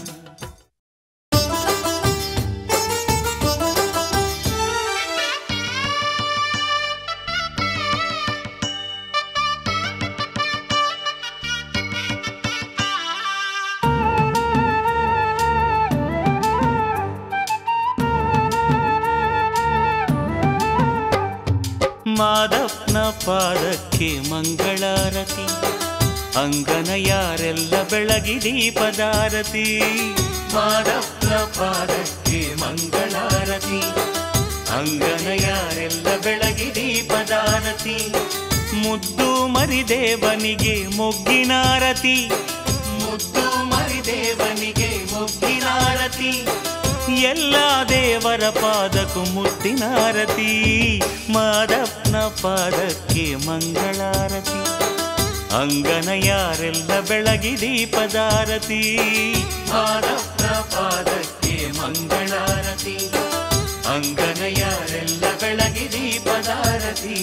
ಮಾದಪ್ಪನ ಪಾದಕ್ಕೆ ಮಂಗಳಾರತಿ ಅಂಗನ ಯಾರೆಲ್ಲ ಬೆಳಗಿ ದೀಪದಾರತಿ ಮಾದಪ್ಪನ ಪಾದಕ್ಕೆ ಮಂಗಳಾರತಿ ಅಂಗನ ಯಾರೆಲ್ಲ ಬೆಳಗಿ ದೀಪದಾರತಿ ಮುದ್ದು ಮರಿದೇವನಿಗೆ ಮೊಗ್ಗಿನಾರತಿ ಮುದ್ದು ಮರಿದೇವನಿಗೆ ಮೊಗ್ಗಿನಾರತಿ ಎಲ್ಲ ದೇವರ ಪಾದಕ್ಕೂ ಮುತ್ತಿನಾರತಿ ಮಾದಪ್ಪನ ಪಾದಕ್ಕೆ ಮಂಗಳಾರತಿ ಅಂಗನ ಯಾರೆಲ್ಲ ಬೆಳಗಿ ದೀಪದಾರತಿ ಮಾದಪ್ಪನ ಪಾದಕ್ಕೆ ಮಂಗಳಾರತಿ ಅಂಗನ ಯಾರೆಲ್ಲ ಬೆಳಗಿ ದೀಪದಾರತಿ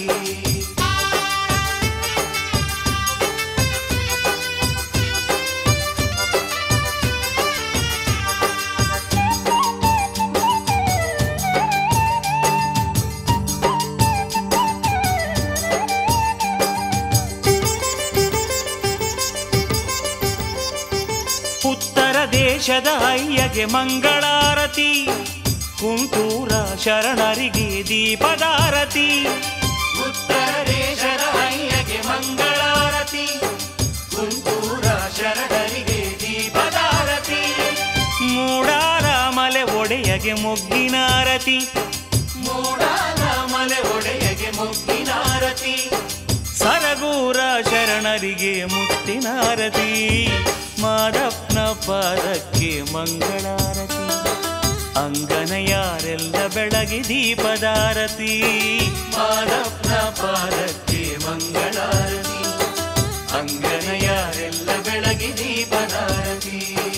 ಉತ್ತರ ದೇಶದ ಅಯ್ಯಗೆ ಮಂಗಳಾರತಿ ಕುಂಟೂರ ಶರಣರಿಗೆ ದೀಪದಾರತಿ ಉತ್ತರ ದೇಶದ ಅಯ್ಯಗೆ ಮಂಗಳಾರತಿ ಕುಂಟೂರ ಶರಣರಿಗೆ ದೀಪದಾರತಿ ಮೂಡಾರ ಮಲೆ ಒಡೆಯಗೆ ಮೊಗ್ಗಿನಾರತಿ ಮೂಡಾರ ಮಲೆ ಒಡೆಯಗೆ ಮೊಗ್ಗಿನಾರತಿ ಸರಗೂರ ಶರಣರಿಗೆ ಮುತ್ತಿನಾರತಿ ಮಾದಪ್ಪನ ಪಾದಕ್ಕೆ ಮಂಗಳಾರತಿ ಅಂಗನಯಾರೆಲ್ಲ ಬೆಳಗಿ ದೀಪದಾರತಿ ಮಾದಪ್ಪನ ಪಾದಕ್ಕೆ ಮಂಗಳಾರತಿ ಅಂಗನಯಾರೆಲ್ಲ ಬೆಳಗಿ ದೀಪದಾರತಿ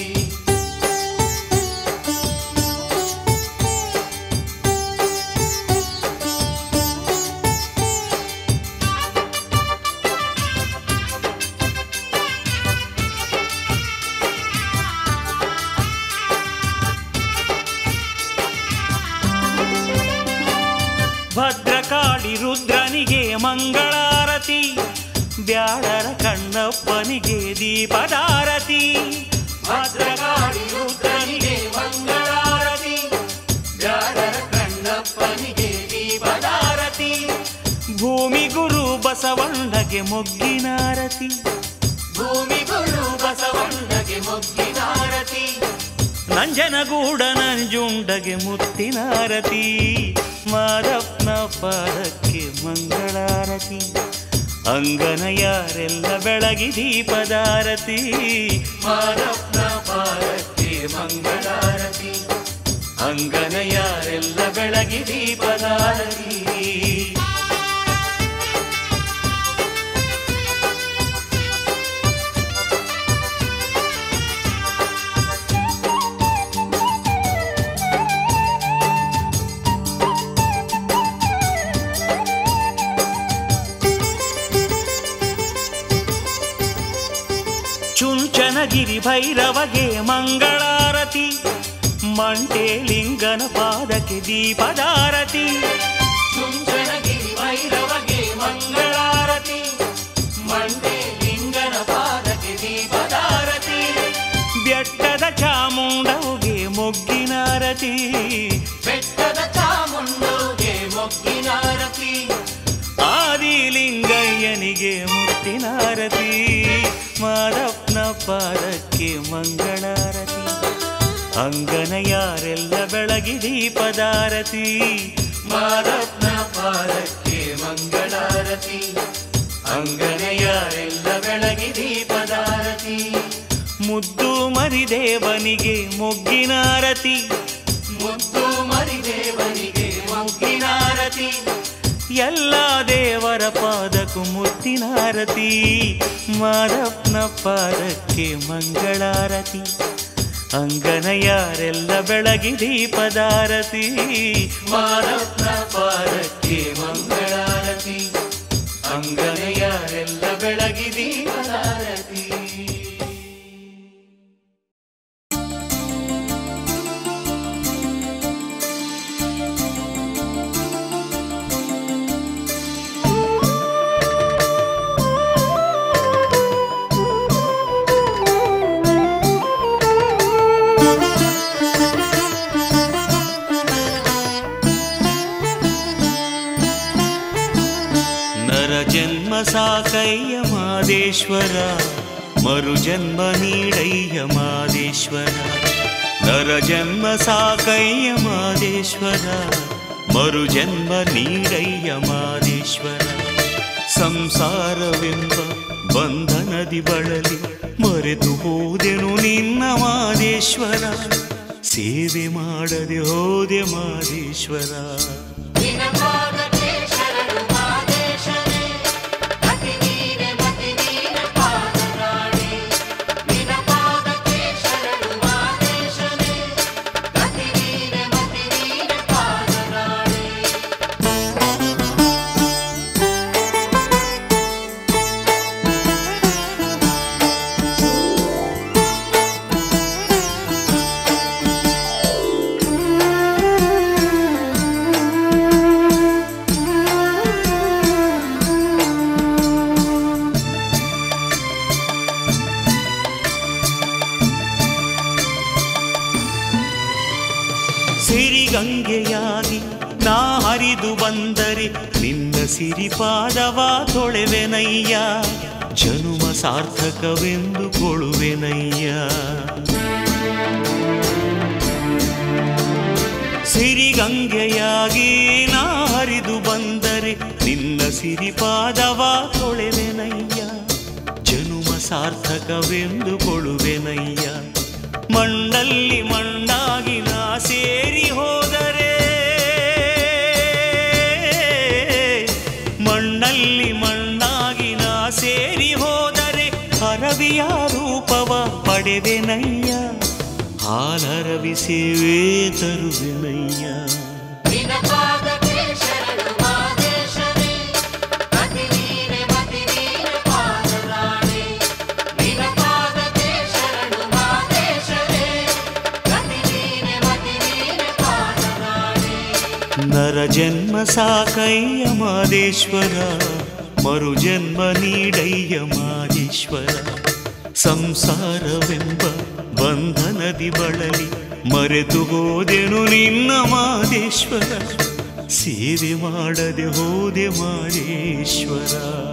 ಭದ್ರಕಾಳಿ ರುದ್ರನಿಗೆ ಮಂಗಳಾರತಿ ಬ್ಯಾಡರ ಕಣ್ಣಪ್ಪನಿಗೆ ದೀಪದಾರತಿ ಭದ್ರಕಾಳಿ ರುದ್ರನಿಗೆ ಮಂಗಳಾರತಿ ಬ್ಯಾಡರ ಕಣ್ಣಪ್ಪನಿಗೆ ದೀಪದಾರತಿ ಭೂಮಿ ಗುರು ಬಸವಣ್ಣಗೆ ಮೊಗ್ಗಿನಾರತಿ ಭೂಮಿ ಗುರು ಬಸವಣ್ಣಗೆ ಮೊಗ್ಗಿನಾರತಿ ನಂಜನಗೂಡ ನಂಜುಂಡಗೆ ಮುತ್ತಿನಾರತಿ ಮಾದಪ್ಪನ ಪಾದಕ್ಕೆ ಮಂಗಳಾರತಿ ಅಂಗನಯಾರೆಲ್ಲ ಬೆಳಗಿ ದೀಪದಾರತಿ ಮಾದಪ್ಪನ ಪಾದಕ್ಕೆ ಮಂಗಳಾರತಿ ಅಂಗನಯಾರೆಲ್ಲ ಬೆಳಗಿ ದೀಪದಾರತಿ ಚುಂಚನಗಿರಿ ಭೈರವಗೆ ಮಂಗಳಾರತಿ ಮಂಟೇಲಿಂಗನ ಪಾದಕ್ಕೆ ದೀಪದಾರತಿ ಚುಂಚನಗಿರಿ ಭೈರವಗೆ ಮಂಗಳಾರತಿ ಮಂಟೇಲಿಂಗನ ಪಾದಕ್ಕೆ ದೀಪದಾರತಿ ಬೆಟ್ಟದ ಚಾಮುಂಡವುಗೆ ಮೊಗ್ಗಿನಾರತಿ ಬೆಟ್ಟದ ಚಾಮುಂಡವುಗೆ ಮೊಗ್ಗಿನಾರತಿ ಆದಿಲಿಂಗಯ್ಯನಿಗೆ ಮುತ್ತಿನಾರತಿ ಮಾದಪ್ಪನ ಪಾದಕ್ಕೆ ಮಂಗಳಾರತಿ ಅಂಗನಯಾರೆಲ್ಲ ಬೆಳಗಿ ದೀಪದಾರತಿ ಮಾದಪ್ಪನ ಪಾದಕ್ಕೆ ಮಂಗಳಾರತಿ ಅಂಗನಯಾರೆಲ್ಲ ಬೆಳಗಿ ದೀಪದಾರತಿ ಮುದ್ದು ಮರಿದೇವನಿಗೆ ಮೊಗ್ಗಿನಾರತಿ ಮುದ್ದು ಮರಿದೇವನಿಗೆ ಮೊಗ್ಗಿನಾರತಿ ಎಲ್ಲ ದೇವರ ಪಾದಕ್ಕೂ ಮುತ್ತಿನಾರತಿ ಮಾದಪ್ಪನ ಪಾದಕ್ಕೆ ಮಂಗಳಾರತಿ ಅಂಗನಯಾರೆಲ್ಲ ಬೆಳಗಿ ದೀಪದಾರತಿ ಮಾದಪ್ಪನ ಪಾದಕ್ಕೆ ಮಂಗಳಾರತಿ ಅಂಗನಯಾರೆಲ್ಲ ಬೆಳಗಿ ದೀಪದಾರತಿ ನರ ಜನ್ಮ ಸಾಕಯ್ಯ ಮಾದೇಶ್ವರ ಮರು ಜನ್ಮ ನೀಡಯ್ಯ ಮಾದೇಶ್ವರ ನರ ಜನ್ಮ ಸಾಕಯ್ಯ ಮಾದೇಶ್ವರ ಮರು ಜನ್ಮ ನೀಡಯ್ಯ ಮಾದೇಶ್ವರ ಸಂಸಾರವೆಂಬ ಬಂಧನದಿ ಬಳಲಿ ಮರೆತು ಹೋದೆನು ನಿನ್ನ ಮಾದೇಶ್ವರ ಸೇವೆ ಮಾಡದೆ ಹೋದೆ ಮಾದೇಶ್ವರ ನಿನಪಾದಕ್ಕೆ ಶರಣು ಮಾದೇಶನೇ ಅತಿ ನೀನೆ ಮತಿ ನೀನೆ ಪಾದರಾಣಿ ನಿನಪಾದಕ್ಕೆ ಶರಣು ಮಾದೇಶನೇ ಅತಿ ನೀನೆ ಮತಿ ನೀನೆ ಪಾದರಾಣಿ ಸಿರಿಗಂಗೆಯಾಗಿ ನಾ ಹರಿದು ಬಂದರೆ ನಿನ್ನ ಸಿರಿಪಾದವ ತೊಳೆವೆನಯ್ಯ ಜನುಮ ಸಾರ್ಥಕವೆಂದು ಕೊಳುವೆನಯ್ಯ ಸಿರಿಗಂಗೆಯಾಗಿ ನಾ ಹರಿದು ಬಂದರೆ ನಿನ್ನ ಸಿರಿಪಾದವ ತೊಳೆವೆನಯ್ಯ ಜನುಮ ಸಾರ್ಥಕವೆಂದು ಕೊಡುವೆನಯ್ಯ ಮಣ್ಣಲ್ಲಿ ಮಣ್ಣಾಗಿ ನಾ ಸೇರಿ ಹೋದರೆ ಮಣ್ಣಲ್ಲಿ ಮಣ್ಣಾಗಿ ನಾ ಸೇರಿ ಹೋದರೆ ಹರವಿಯ ರೂಪವ ಪಡೆವೆನಯ್ಯ ಹಾಲರವಿ ಸೇವೆ ತರುವೆನಯ್ಯ ನಿನ್ನ ಪಾದಕ್ಕೆ ಶರಣು ಮಾದೇಶನೇ ಅತಿ ನೀನೆ ಮತಿ ನೀನೆ ಪಾದರಾಣೆ ನಿನ್ನ ಪಾದಕ್ಕೆ ಶರಣು ಮಾದೇಶನೇ ಅತಿ ನೀನೆ ಮತಿ ನೀನೆ ಪಾದರಾಣೆ ನರ ಜನ್ಮ ಸಾಕಯ್ಯ ಮಾದೇಶ್ವರ ಮರು ಜನ್ಮ ನೀಡಯ್ಯ ಮಾದೇಶ್ವರ ಸಂಸಾರವೆಂಬ ಬಂಧನದಿ ಬಳಲಿ ಮರೆತು ಹೋದೆನು ನಿನ್ನ ಮಾದೇಶ್ವರ ಸೇವೆ ಮಾಡದೆ ಹೋದೆ ಮಾದೇಶ್ವರ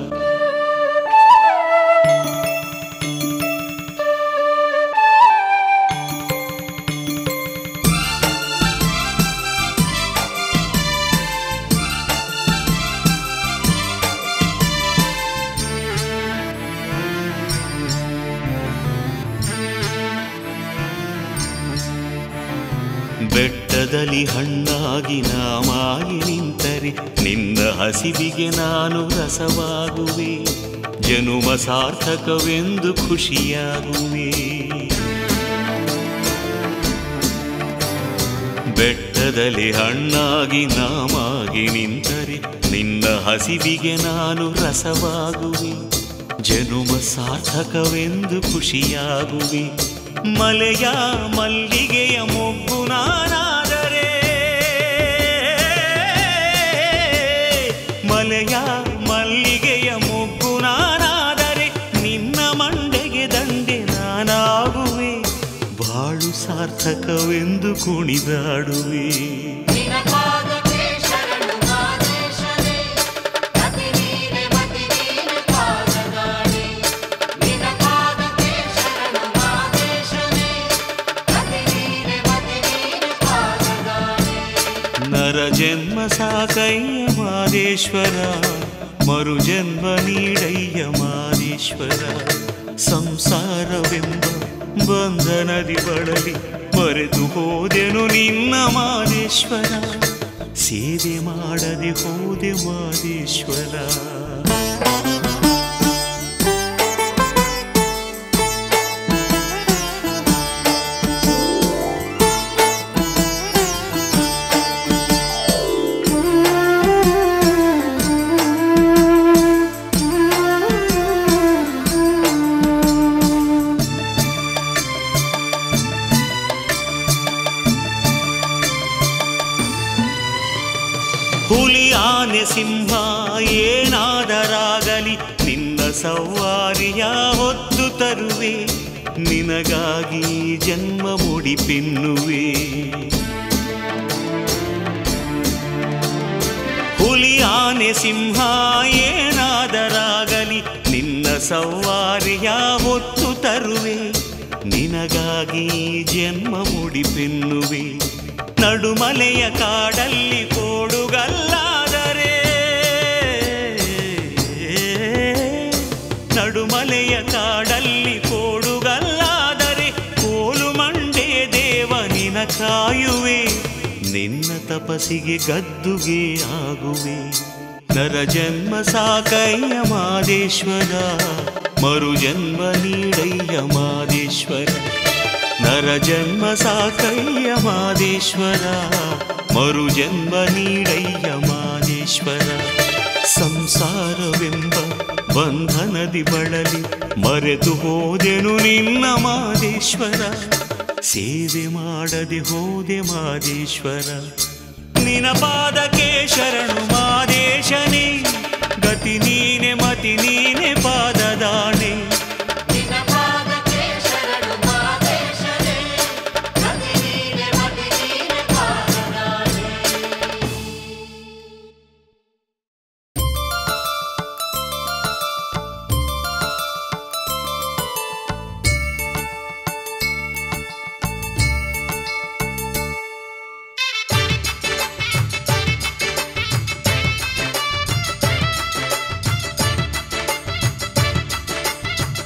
ಬೆಟ್ಟದಲ್ಲಿ ಹಣ್ಣಾಗಿ ನಾಮಾಗಿ ನಿಂತರೆ ನಿನ್ನ ಹಸಿವಿಗೆ ನಾನು ರಸವಾಗುವೆ ಜನುಮ ಸಾರ್ಥಕವೆಂದು ಖುಷಿಯಾಗುವೆ ಬೆಟ್ಟದಲ್ಲಿ ಹಣ್ಣಾಗಿ ನಾಮಾಗಿ ನಿಂತರೆ ನಿನ್ನ ಹಸಿವಿಗೆ ನಾನು ರಸವಾಗುವೆ ಜನುಮ ಸಾರ್ಥಕವೆಂದು ಖುಷಿಯಾಗುವೆ ಮಲೆಯ ಮಲ್ಲಿಗೆಯ ಮೊಗ್ಗು ನಾನಾದರೆ ಮಲೆಯ ಮಲ್ಲಿಗೆಯ ಮೊಗ್ಗು ನಾನಾದರೆ ನಿನ್ನ ಮಂಡೆಗೆ ದಂಡೆ ನಾನಾಗುವೆ ಬಾಳು ಸಾರ್ಥಕವೆಂದು ಕುಣಿದಾಡುವೆ ನಿನ್ನ ಪಾದಕ್ಕೆ ಶರಣು ಮಾದೇಶನೇ ಅತಿ ನೀನೆ ಮತಿ ನೀನೆ ಪಾದರಾಣೆ ನಿನ್ನ ಪಾದಕ್ಕೆ ಶರಣು ಮಾದೇಶನೇ ಅತಿ ನೀನೆ ಮತಿ ನೀನೆ ಪಾದರಾಣೆ ನರ ಜನ್ಮ ಸಾಕಯ್ಯ ಮಾದೇಶ್ವರ ಮರು ಜನ್ಮ ನೀಡಯ್ಯ ಮಾದೇಶ್ವರ ಸಂಸಾರವೆಂಬ ಬಂಧನದಿ ಬಳಲಿ ಮರೆತು ಹೋದೆನು ನಿನ್ನ ಮಾದೇಶ್ವರ ಸೇವೆ ಮಾಡದೆ ಹೋದೆ ಮಾದೇಶ್ವರ ಹುಲಿ ಆನೆ ಸಿಂಹ ಏನಾದರಾಗಲಿ ನಿನ್ನ ಸವಾರಿಯ ಹೊತ್ತು ತರುವೆ ನಿನಗಾಗಿ ಜನ್ಮ ಮುಡಿಪಿನ್ನುವೆ ಹುಲಿ ಆನೆ ಸಿಂಹ ಏನಾದರಾಗಲಿ ನಿನ್ನ ಸವಾರಿಯ ಹೊತ್ತು ತರುವೆ ನಿನಗಾಗಿ ಜನ್ಮ ಮುಡಿಪೆನ್ನುವೆ ನಡುಮಲೆಯ ಕಾಡಲ್ಲಿ ಕೋಡುಗಲ್ಲಾದರೆ ನಡುಮಲೆಯ ಕಾಡಲ್ಲಿ ಕೋಡುಗಲ್ಲಾದರೆ ಕೋಲು ಮಂಡೆ ದೇವ ನಿನ ಕಾಯುವೆ ನಿನ್ನ ತಪಸಿಗೆ ಗದ್ದುಗೆ ಆಗುವೆ ನರ ಜನ್ಮ ಸಾಕಯ್ಯ ಮಾದೇಶ್ವರ ಮರು ಜನ್ಮ ನೀಡಯ್ಯ ಮಾದೇಶ್ವರ ನರ ಜನ್ಮ ಸಾಕಯ್ಯ ಮಾದೇಶ್ವರ ಮರು ಜನ್ಮ ನೀಡಯ್ಯ ಮಾದೇಶ್ವರ ಸಂಸಾರವೆಂಬ ಬಂಧನದಿ ಬಳಲಿ ಮರೆತು ಹೋದೆನು ನಿನ್ನ ಮಾದೇಶ್ವರ ಸೇವೆ ಮಾಡದೆ ಹೋದೆ ಮಾದೇಶ್ವರ ನಿನ ಪಾದಕ್ಕೆ ಶರಣು ಮಾದೇಶನೇ ಗತಿ ನೀನೆ ಮತಿ ನೀನೆ ಪಾದದಾಣೆ ನಿನ್ನ ಪಾದಕ್ಕೆ ಶರಣು ಮಾದೇಶನೇ ಅತಿ ನೀನೆ ಮತಿ ನೀನೆ ಪಾದರಾಣೆ ಿ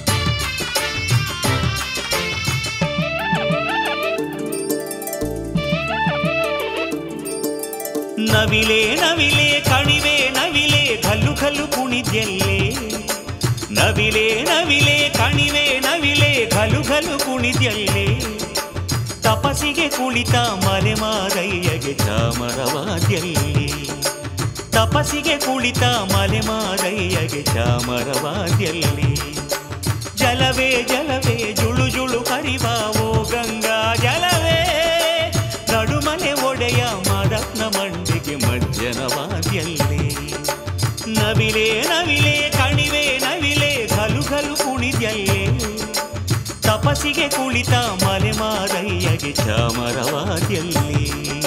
ನವಿಲೆ ನವಿಲೆ ಕಣಿವೆ ನವಿಲೆ ಕಲ್ಲು ಕಲ್ಲು ಕುಣಿದ್ಯಲ್ಲೇ ನವಿಲೆ ನವಿಲೆ ಕಣಿವೆ ನವಿಲೆ ಕಲು ಕಲು ಕುಣಿದ್ಯಲ್ಲೇ ತಪಸಿಗೆ ಕುಳಿತ ಮಲೆ ಮಾರಯ್ಯಗೆ ಚಾಮರವಾದ್ಯಲ್ಲಿ ತಪಸಿಗೆ ಕುಳಿತ ಮಲೆ ಮಾರಯ್ಯಗೆ ಚಾಮರವಾದ್ಯಲ್ಲಿ ಜಲವೇ ಜಲವೇ ಜುಳು ಜುಳು ಹರಿವಾವೋ ಗಂಗಾ ಜಲವೇ ನಡುಮನೆ ಒಡೆಯ ಮದತ್ನ ಮಂಡಿಗೆ ಮಜ್ಜನವಾದ್ಯಲ್ಲಿ ನವಿಲೆ ನವಿಲೆ ಕಣಿವೆ ನವಿಲೆ ಘಲು ಘಲು ಕುಣಿದ್ಯಲ್ಲೇ ತಪಸಿಗೆ ಕುಳಿತ ಮಲೆ ಮಾರಯ್ಯಗೆ ಚಾಮರವಾದ್ಯಲ್ಲಿ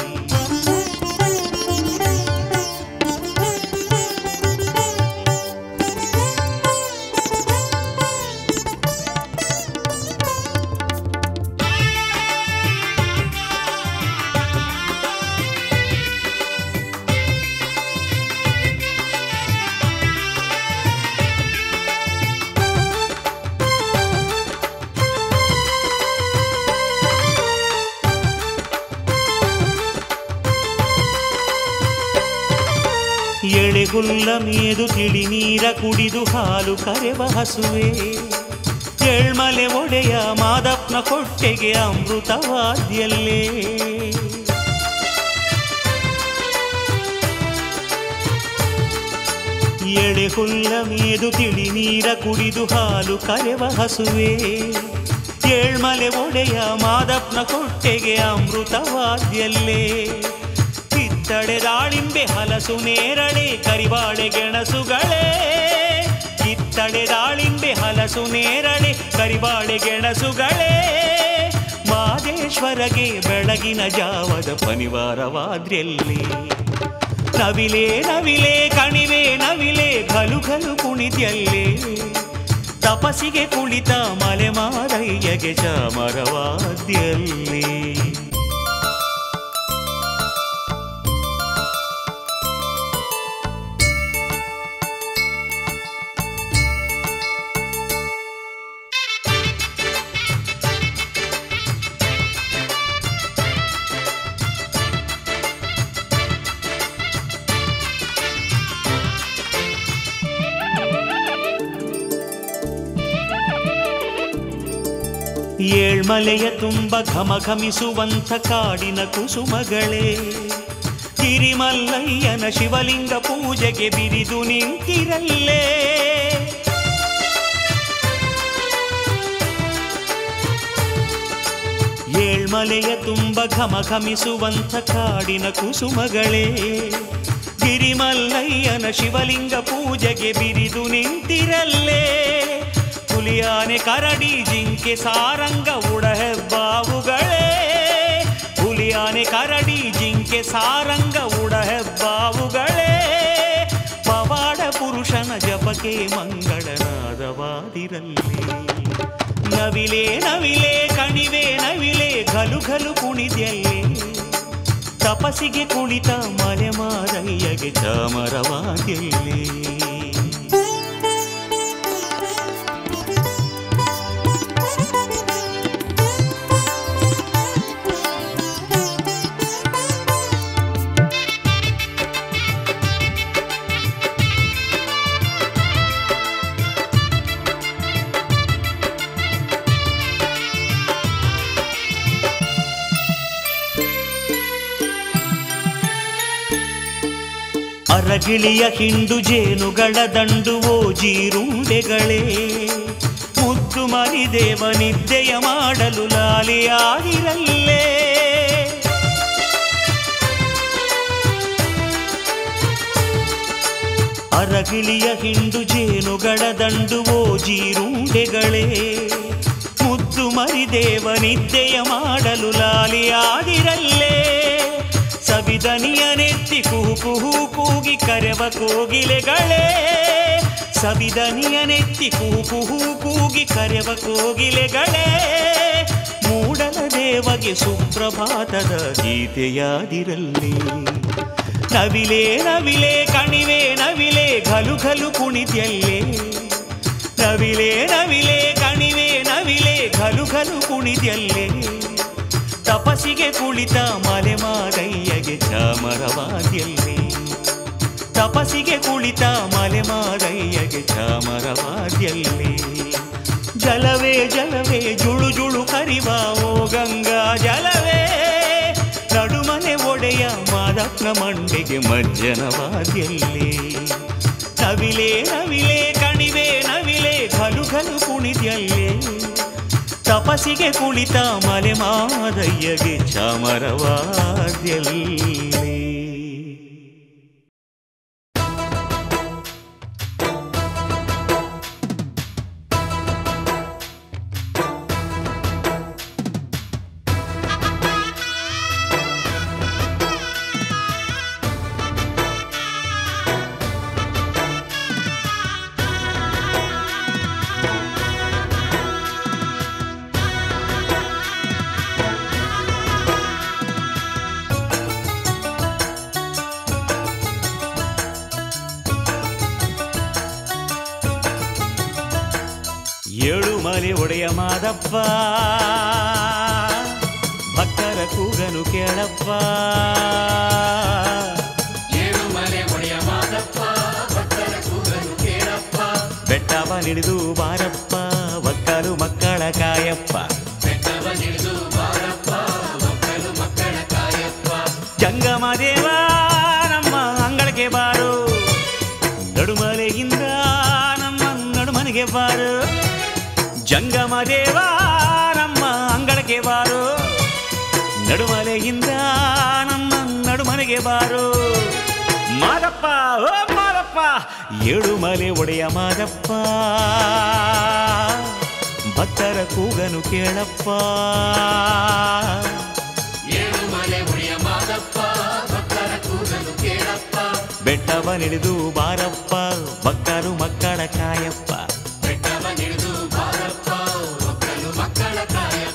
ಎಳೆಗುಲ್ಲ ಮೇದು ತಿಳಿ ನೀರ ಕುಡಿದು ಹಾಲು ಕರೆವ ಹಸುವೆ ಎಳ್ಮಲೆ ಒಡೆಯ ಮಾದಪ್ಪನ ಹೊಟ್ಟೆಗೆ ಅಮೃತವಾದ್ಯಲ್ಲೇ ಎಳೆ ಹುಲ್ಲ ಮೇದು ತಿಳಿ ನೀರ ಕುಡಿದು ಹಾಲು ಕರೆವ ಹಸುವೆ ಏಳ್ಮಲೆ ಒಡೆಯ ಮಾದಪ್ಪನ ಕೊಟ್ಟೆಗೆ ಅಮೃತವಾದ್ಯಲ್ಲೇ ಕಿತ್ತಳೆ ದಾಳಿಂಬೆ ಹಲಸು ನೇರಳೆ ಕರಿಬಾಳೆ ಗೆಣಸುಗಳೇ ಕಿತ್ತಳೆ ದಾಳಿಂಬೆ ಹಲಸು ನೇರಳೆ ಕರಿಬಾಳೆ ಗೆಣಸುಗಳೇ ಮಾದೇಶ್ವರಗೆ ಬೆಳಗಿನ ಜಾವದ ಪನಿವಾರವಾದ್ರಲ್ಲಿ ನವಿಲೆ ನವಿಲೆ ಕಣಿವೆ ನವಿಲೆ ಘಲು ಘಲು ಕುಣಿದ್ಯಲ್ಲೇ ತಪಸಿಗೆ ಕುಳಿತ ಮಲೆ ಮಾರಯ್ಯಗೆ ಚಾಮರವಾದ್ಯಲ್ಲಿ ಏಳ್ಮಲೆಯ ತುಂಬ ಘಮ ಘಮಿಸುವಂಥ ಕಾಡಿನ ಕುಸುಮಗಳೇ ಗಿರಿಮಲ್ಲಯ್ಯನ ಶಿವಲಿಂಗ ಪೂಜೆಗೆ ಬಿರಿದು ನಿಂತಿರಲ್ಲೇ ಏಳ್ಮಲೆಯ ತುಂಬ ಘಮ ಘಮಿಸುವಂಥ ಕಾಡಿನ ಕುಸುಮಗಳೇ ಗಿರಿಮಲ್ಲಯ್ಯನ ಶಿವಲಿಂಗ ಪೂಜೆಗೆ ಬಿರಿದು ನಿಂತಿರಲ್ಲೇ ಹುಲಿಯಾನೆ ಕರಡಿ ಜಿಂಕೆ ಸಾರಂಗ ಉಡಹೆಬ್ಬಾವುಗಳೇ ಹುಲಿಯಾನೆ ಕರಡಿ ಜಿಂಕೆ ಸಾರಂಗ ಉಡಹೆಬ್ಬಾವುಗಳೇ ಪವಾಡ ಪುರುಷನ ಜಪಕ್ಕೆ ಮಂಗಳನಾದವಾದಿರಲಿ ನವಿಲೆ ನವಿಲೆ ಕಣಿವೆ ನವಿಲೆ ಘಲು ಘಲು ಕುಣಿದ್ಯಲ್ಲೇ ತಪಸಿಗೆ ಕುಳಿತ ಮಲೆ ಮಾರಯ್ಯಗೆ ಚಾಮರವಾದ್ಯಲ್ಲೇ ಅರಗಿಳಿಯ ಹಿಂಡು ಜೇನುಗಳ ದಂಡು ಓ ಜೀರುಂಡೆಗಳೇ ಮುದ್ದು ಮರಿದೇವ ನಿದ್ದೆಯ ಮಾಡಲು ಲಾಲಿಯಾಡಿರಲ್ಲೇ ಅರಗಿಳಿಯ ಹಿಂಡು ಜೇನುಗಳ ದಂಡು ಓ ಜೀರುಂಡೆಗಳೇ ಮುದ್ದು ಮರಿದೇವ ನಿದ್ದೆಯ ಮಾಡಲು ಲಾಲಿಯಾಡಿರಲ್ಲೇ ಸವಿದನಿಯ ನೆತ್ತಿ ಕುಹು ಕುಹು ಕೂಗಿ ಕರೆವ ಕೋಗಿಲೆಗಳೇ ಸವಿದನಿಯ ನೆತ್ತಿ ಕುಹು ಕುಹು ಕೂಗಿ ಕರೆವ ಕೋಗಿಲೆಗಳೇ ಮೂಡಲ ದೇವಗೆ ಸುಪ್ರಭಾತದ ಗೀತೆಯಾದಿರಲಿ ನವಿಲೆ ನವಿಲೆ ಕಣಿವೆ ನವಿಲೆ ಘಲು ಘಲು ಕುಣಿದ್ಯಲ್ಲೇ ನವಿಲೆ ನವಿಲೆ ಕಣಿವೆ ನವಿಲೆ ಘಲು ಘಲು ಕುಣಿದ್ಯಲ್ಲೇ ತಪಸಿಗೆ ಕುಳಿತ ಮಲೆ ಮಾದಯ್ಯಗೆ ಚಾಮರವಾದ್ಯಲ್ಲಿ ತಪಸಿಗೆ ಕುಳಿತ ಮಲೆ ಮಾದಯ್ಯಗೆ ಚಾಮರವಾದ್ಯಲ್ಲಿ ಜಲವೇ ಜಲವೇ ಜುಳು ಜುಳು ಕರಿವ ಓ ಗಂಗಾ ಜಲವೇ ನಡುಮನೆ ಒಡೆಯ ಮಾದಪ್ಪನ ಮಂಡೆಗೆ ಮಜ್ಜನವಾದ್ಯಲ್ಲಿ ನವಿಲೆ ನವಿಲೆ ಕಣಿವೆ ನವಿಲೆ ಘಲು ಘಲು ಕುಣಿದ್ಯಲ್ಲೇ ತಪಸಿಗೆ ಕುಳಿತ ಮಲೆ ಮಾದಯ್ಯಗೆ ಚಾಮರವಾದ್ಯಲ್ಲಿ ಏಳು ಮಲೆ ಒಡೆಯ ಮಾದಪ್ಪ ಭಕ್ತರ ಕೂಗನು ಕೇಳಪ್ಪ ಏಳು ಮಲೆ ಒಡೆಯ ಮಾದಪ್ಪ ಭಕ್ತರ ಕೂಗಲು ಕೇಳಪ್ಪ ಬೆಟ್ಟವ ನಿಡಿದು ಬಾರಪ್ಪ ಭಕ್ತರು ಮಕ್ಕಳ ಕಾಯಪ್ಪ ಬೆಟ್ಟವ ನಿಡಿದು ಬಾರಪ್ಪ ಮಕ್ಕಳು ಮಕ್ಕಳ ಕಾಯಪ್ಪ ಜಂಗಮ ದೇವ ನಮ್ಮ ಅಂಗಳಕ್ಕೆ ಬಾರು ನಡುಮಲೆಯಿಂದ ನಮ್ಮ ನಡುಮನೆಗೆ ಬಾರು ಜಂಗಮ ದೇವ ನಮ್ಮ ಅಂಗಳಕ್ಕೆ ಬಾರು ನಡುಮಲೆಯಿಂದ ನಮ್ಮ ನಡುಮನೆಗೆ ಬಾರು ಮಾದಪ್ಪ ಓ ಮಾದಪ್ಪ ಏಳು ಮಲೆ ಒಡೆಯ ಮಾದಪ್ಪ ಭಕ್ತರ ಕೂಗನು ಕೇಳಪ್ಪ ಏಳು ಮಲೆ ಒಡೆಯ ಮಾದಪ್ಪ ಭಕ್ತರ ಕೂಗಲು ಕೇಳಪ್ಪ ಬೆಟ್ಟವ ನಿಡಿದು ಬಾರಪ್ಪ ಭಕ್ತರು ಮಕ್ಕಳ ಕಾಯಪ್ಪ ಬೆಟ್ಟವ ನಿಡಿದು ಬಾರಪ್ಪ ಮಕ್ಕಳು ಮಕ್ಕಳ ಕಾಯಪ್ಪ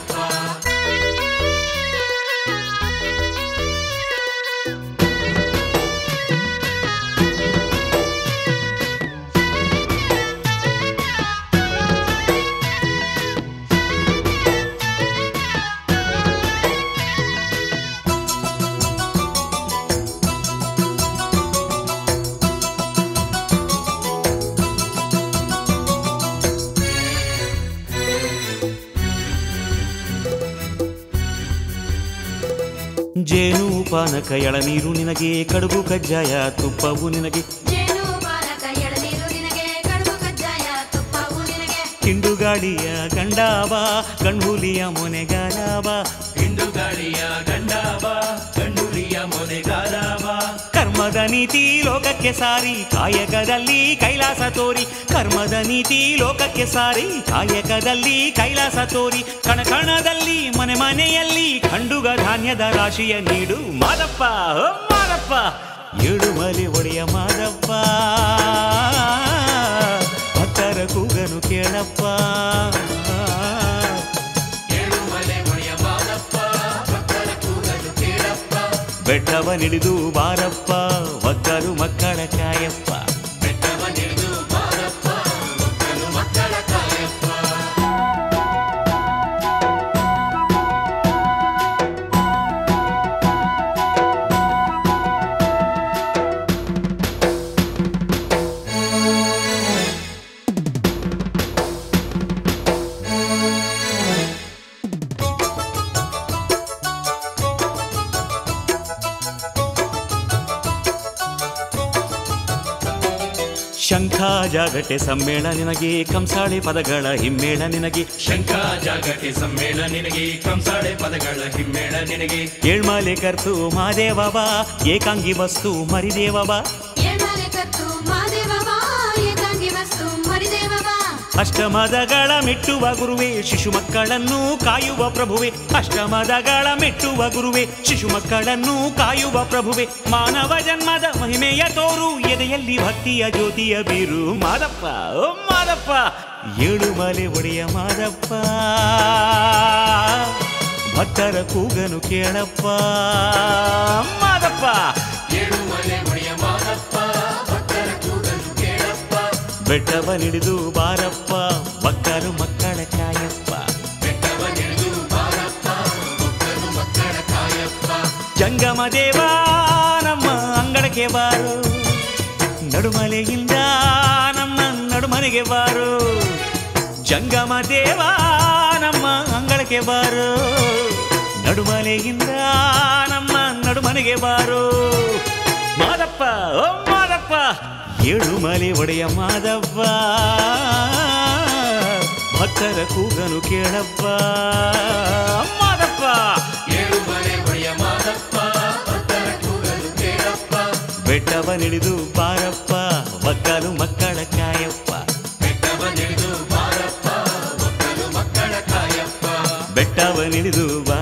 ಜೇನು ಪಾನಕ ಎಳನೀರು ನಿನಗೆ ಕಡುಬು ಕಜ್ಜಾಯ ತುಪ್ಪವು ನಿನಗೆ ಜೇನು ಪಾನಕ ಎಳನೀರು ನಿನಗೆ ಕಡುಬು ಕಜ್ಜಾಯ ತುಪ್ಪವು ನಿನಗೆ ಹಿಂಡುಗಾಡಿಯ ಗಂಡಾವ ಗಂಡುಲಿಯ ಮೊನೆಗಾಲಾವ ಹಿಂಡು ಗಾಳಿಯ ಗಂಡಾವ ಗಂಡುಲಿಯ ಮೊನೆಗಾಲಾವ ಕರ್ಮದ ನೀತಿ ಲೋಕಕ್ಕೆ ಸಾರಿ ಕಾಯಕದಲ್ಲಿ ಕೈಲಾಸ ತೋರಿ ಕರ್ಮದ ನೀತಿ ಲೋಕಕ್ಕೆ ಸಾರಿ ಕಾಯಕದಲ್ಲಿ ಕೈಲಾಸ ತೋರಿ ಕಣ ಕಣದಲ್ಲಿ ಮನೆ ಮನೆಯಲ್ಲಿ ಖಂಡುಗ ಧಾನ್ಯದ ರಾಶಿಯ ನೀಡು ಮಾದಪ್ಪ ಓ ಮಾದಪ್ಪ ಏಳು ಮಲೆ ಒಡೆಯ ಮಾದಪ್ಪ ಭಕ್ತರ ಕೂಗನು ಕೇಳಪ್ಪ ಏಳು ಮಲೆ ಒಡೆಯ ಮಾದಪ್ಪ ಭಕ್ತರ ಕೂಗಲು ಕೇಳಪ್ಪ ಬೆಟ್ಟವ ನಿಡಿದು ಬಾರಪ್ಪ ಭಕ್ತರು ಮಕ್ಕಳ ಕಾಯಪ್ಪ ಬೆಟ್ಟವ ನಿಡಿದು ಬಾರಪ್ಪ ಮಕ್ಕಳು ಮಕ್ಕಳ ಕಾಯಪ್ಪ ಶಂಖ ಜಾಗಟೆ ಸಮ್ಮೇಳ ನಿನಗೆ ಕಂಸಾಳೆ ಪದಗಳ ಹಿಮ್ಮೇಳ ನಿನಗೆ ಶಂಕ ಜಾಗಟೆ ಸಮ್ಮೇಳ ನಿನಗೆ ಕಂಸಾಳೆ ಪದಗಳ ಹಿಮ್ಮೇಳ ನಿನಗೆ ಏಳ್ಮಾಲೆ ಕರ್ತು ಮಾದೇವ ಬಾ ಏಕಾಂಗಿ ವಸ್ತು ಮರಿದೇವ ಬಾ ಏಳ್ಮಾಲೆ ಕತ್ತು ಮಾದೇವ ಬಾ ಏಕಾಂಗಿ ವಸ್ತು ಮರಿದೇವ ಬಾ ಅಷ್ಟಮದಗಳ ಮೆಟ್ಟುವ ಗುರುವೆ ಶಿಶು ಮಕ್ಕಳನ್ನು ಕಾಯುವ ಪ್ರಭುವೆ ಅಷ್ಟಮದಗಳ ಮೆಟ್ಟುವ ಗುರುವೆ ಶಿಶು ಮಕ್ಕಳನ್ನು ಕಾಯುವ ಪ್ರಭುವೆ ಮಾನವ ಜನ್ಮದ ಮಹಿಮೆಯ ತೋರು ಎದೆಯಲ್ಲಿ ಭಕ್ತಿಯ ಜ್ಯೋತಿಯ ಬೀರು ಮಾದಪ್ಪ ಓ ಮಾದಪ್ಪ ಏಳು ಮಲೆ ಒಡೆಯ ಮಾದಪ್ಪ ಭಕ್ತರ ಕೂಗನು ಕೇಳಪ್ಪ ಮಾದಪ್ಪ ಏಳು ಮಲೆ ಒಡೆಯ ಮಾದಪ್ಪ ಭಕ್ತರ ಕೂಗಲು ಕೇಳಪ್ಪ ಬೆಟ್ಟವ ನಿಡಿದು ಬಾರಪ್ಪ ಭಕ್ತರು ಮಕ್ಕಳ ಕಾಯಪ್ಪ ಬೆಟ್ಟವ ನಿಡಿದು ಬಾರಪ್ಪ ಮಕ್ಕಳು ಜಂಗಮ ದೇವ ನಮ್ಮ ಅಂಗಳಕ್ಕೆ ಬಾರು ನಡುಮಲೆಯಿಂದ ನಮ್ಮ ನಡುಮನೆಗೆ ಬಾರು ಜಂಗಮ ದೇವ ನಮ್ಮ ಅಂಗಳಕ್ಕೆ ಬಾರು ನಡುಮಲೆಯಿಂದ ನಮ್ಮ ನಡುಮನೆಗೆ ಬಾರು ಮಾದಪ್ಪ ಓ ಮಾದಪ್ಪ ಏಳು ಮಲೆ ಒಡೆಯ ಮಾದಪ್ಪ ಭಕ್ತರ ಕೂಗನು ಕೇಳಪ್ಪ ಮಾದಪ್ಪ ಏಳು ಮಲೆ ಒಡೆಯ ಮಾದಪ್ಪ ಭಕ್ತರ ಕೂಗಲು ಕೇಳಪ್ಪ ಬೆಟ್ಟವನಿಳಿದು ಬಾರಪ್ಪ ಒಕ್ಕಲು ಮಕ್ಕಳ ಕಾಯಪ್ಪ ಬೆಟ್ಟವನಿಳಿದು ಬಾರಪ್ಪ ಒಕ್ಕಲು ಮಕ್ಕಳ ಕಾಯಪ್ಪ ಬೆಟ್ಟವನಿಳಿದು ಬಾ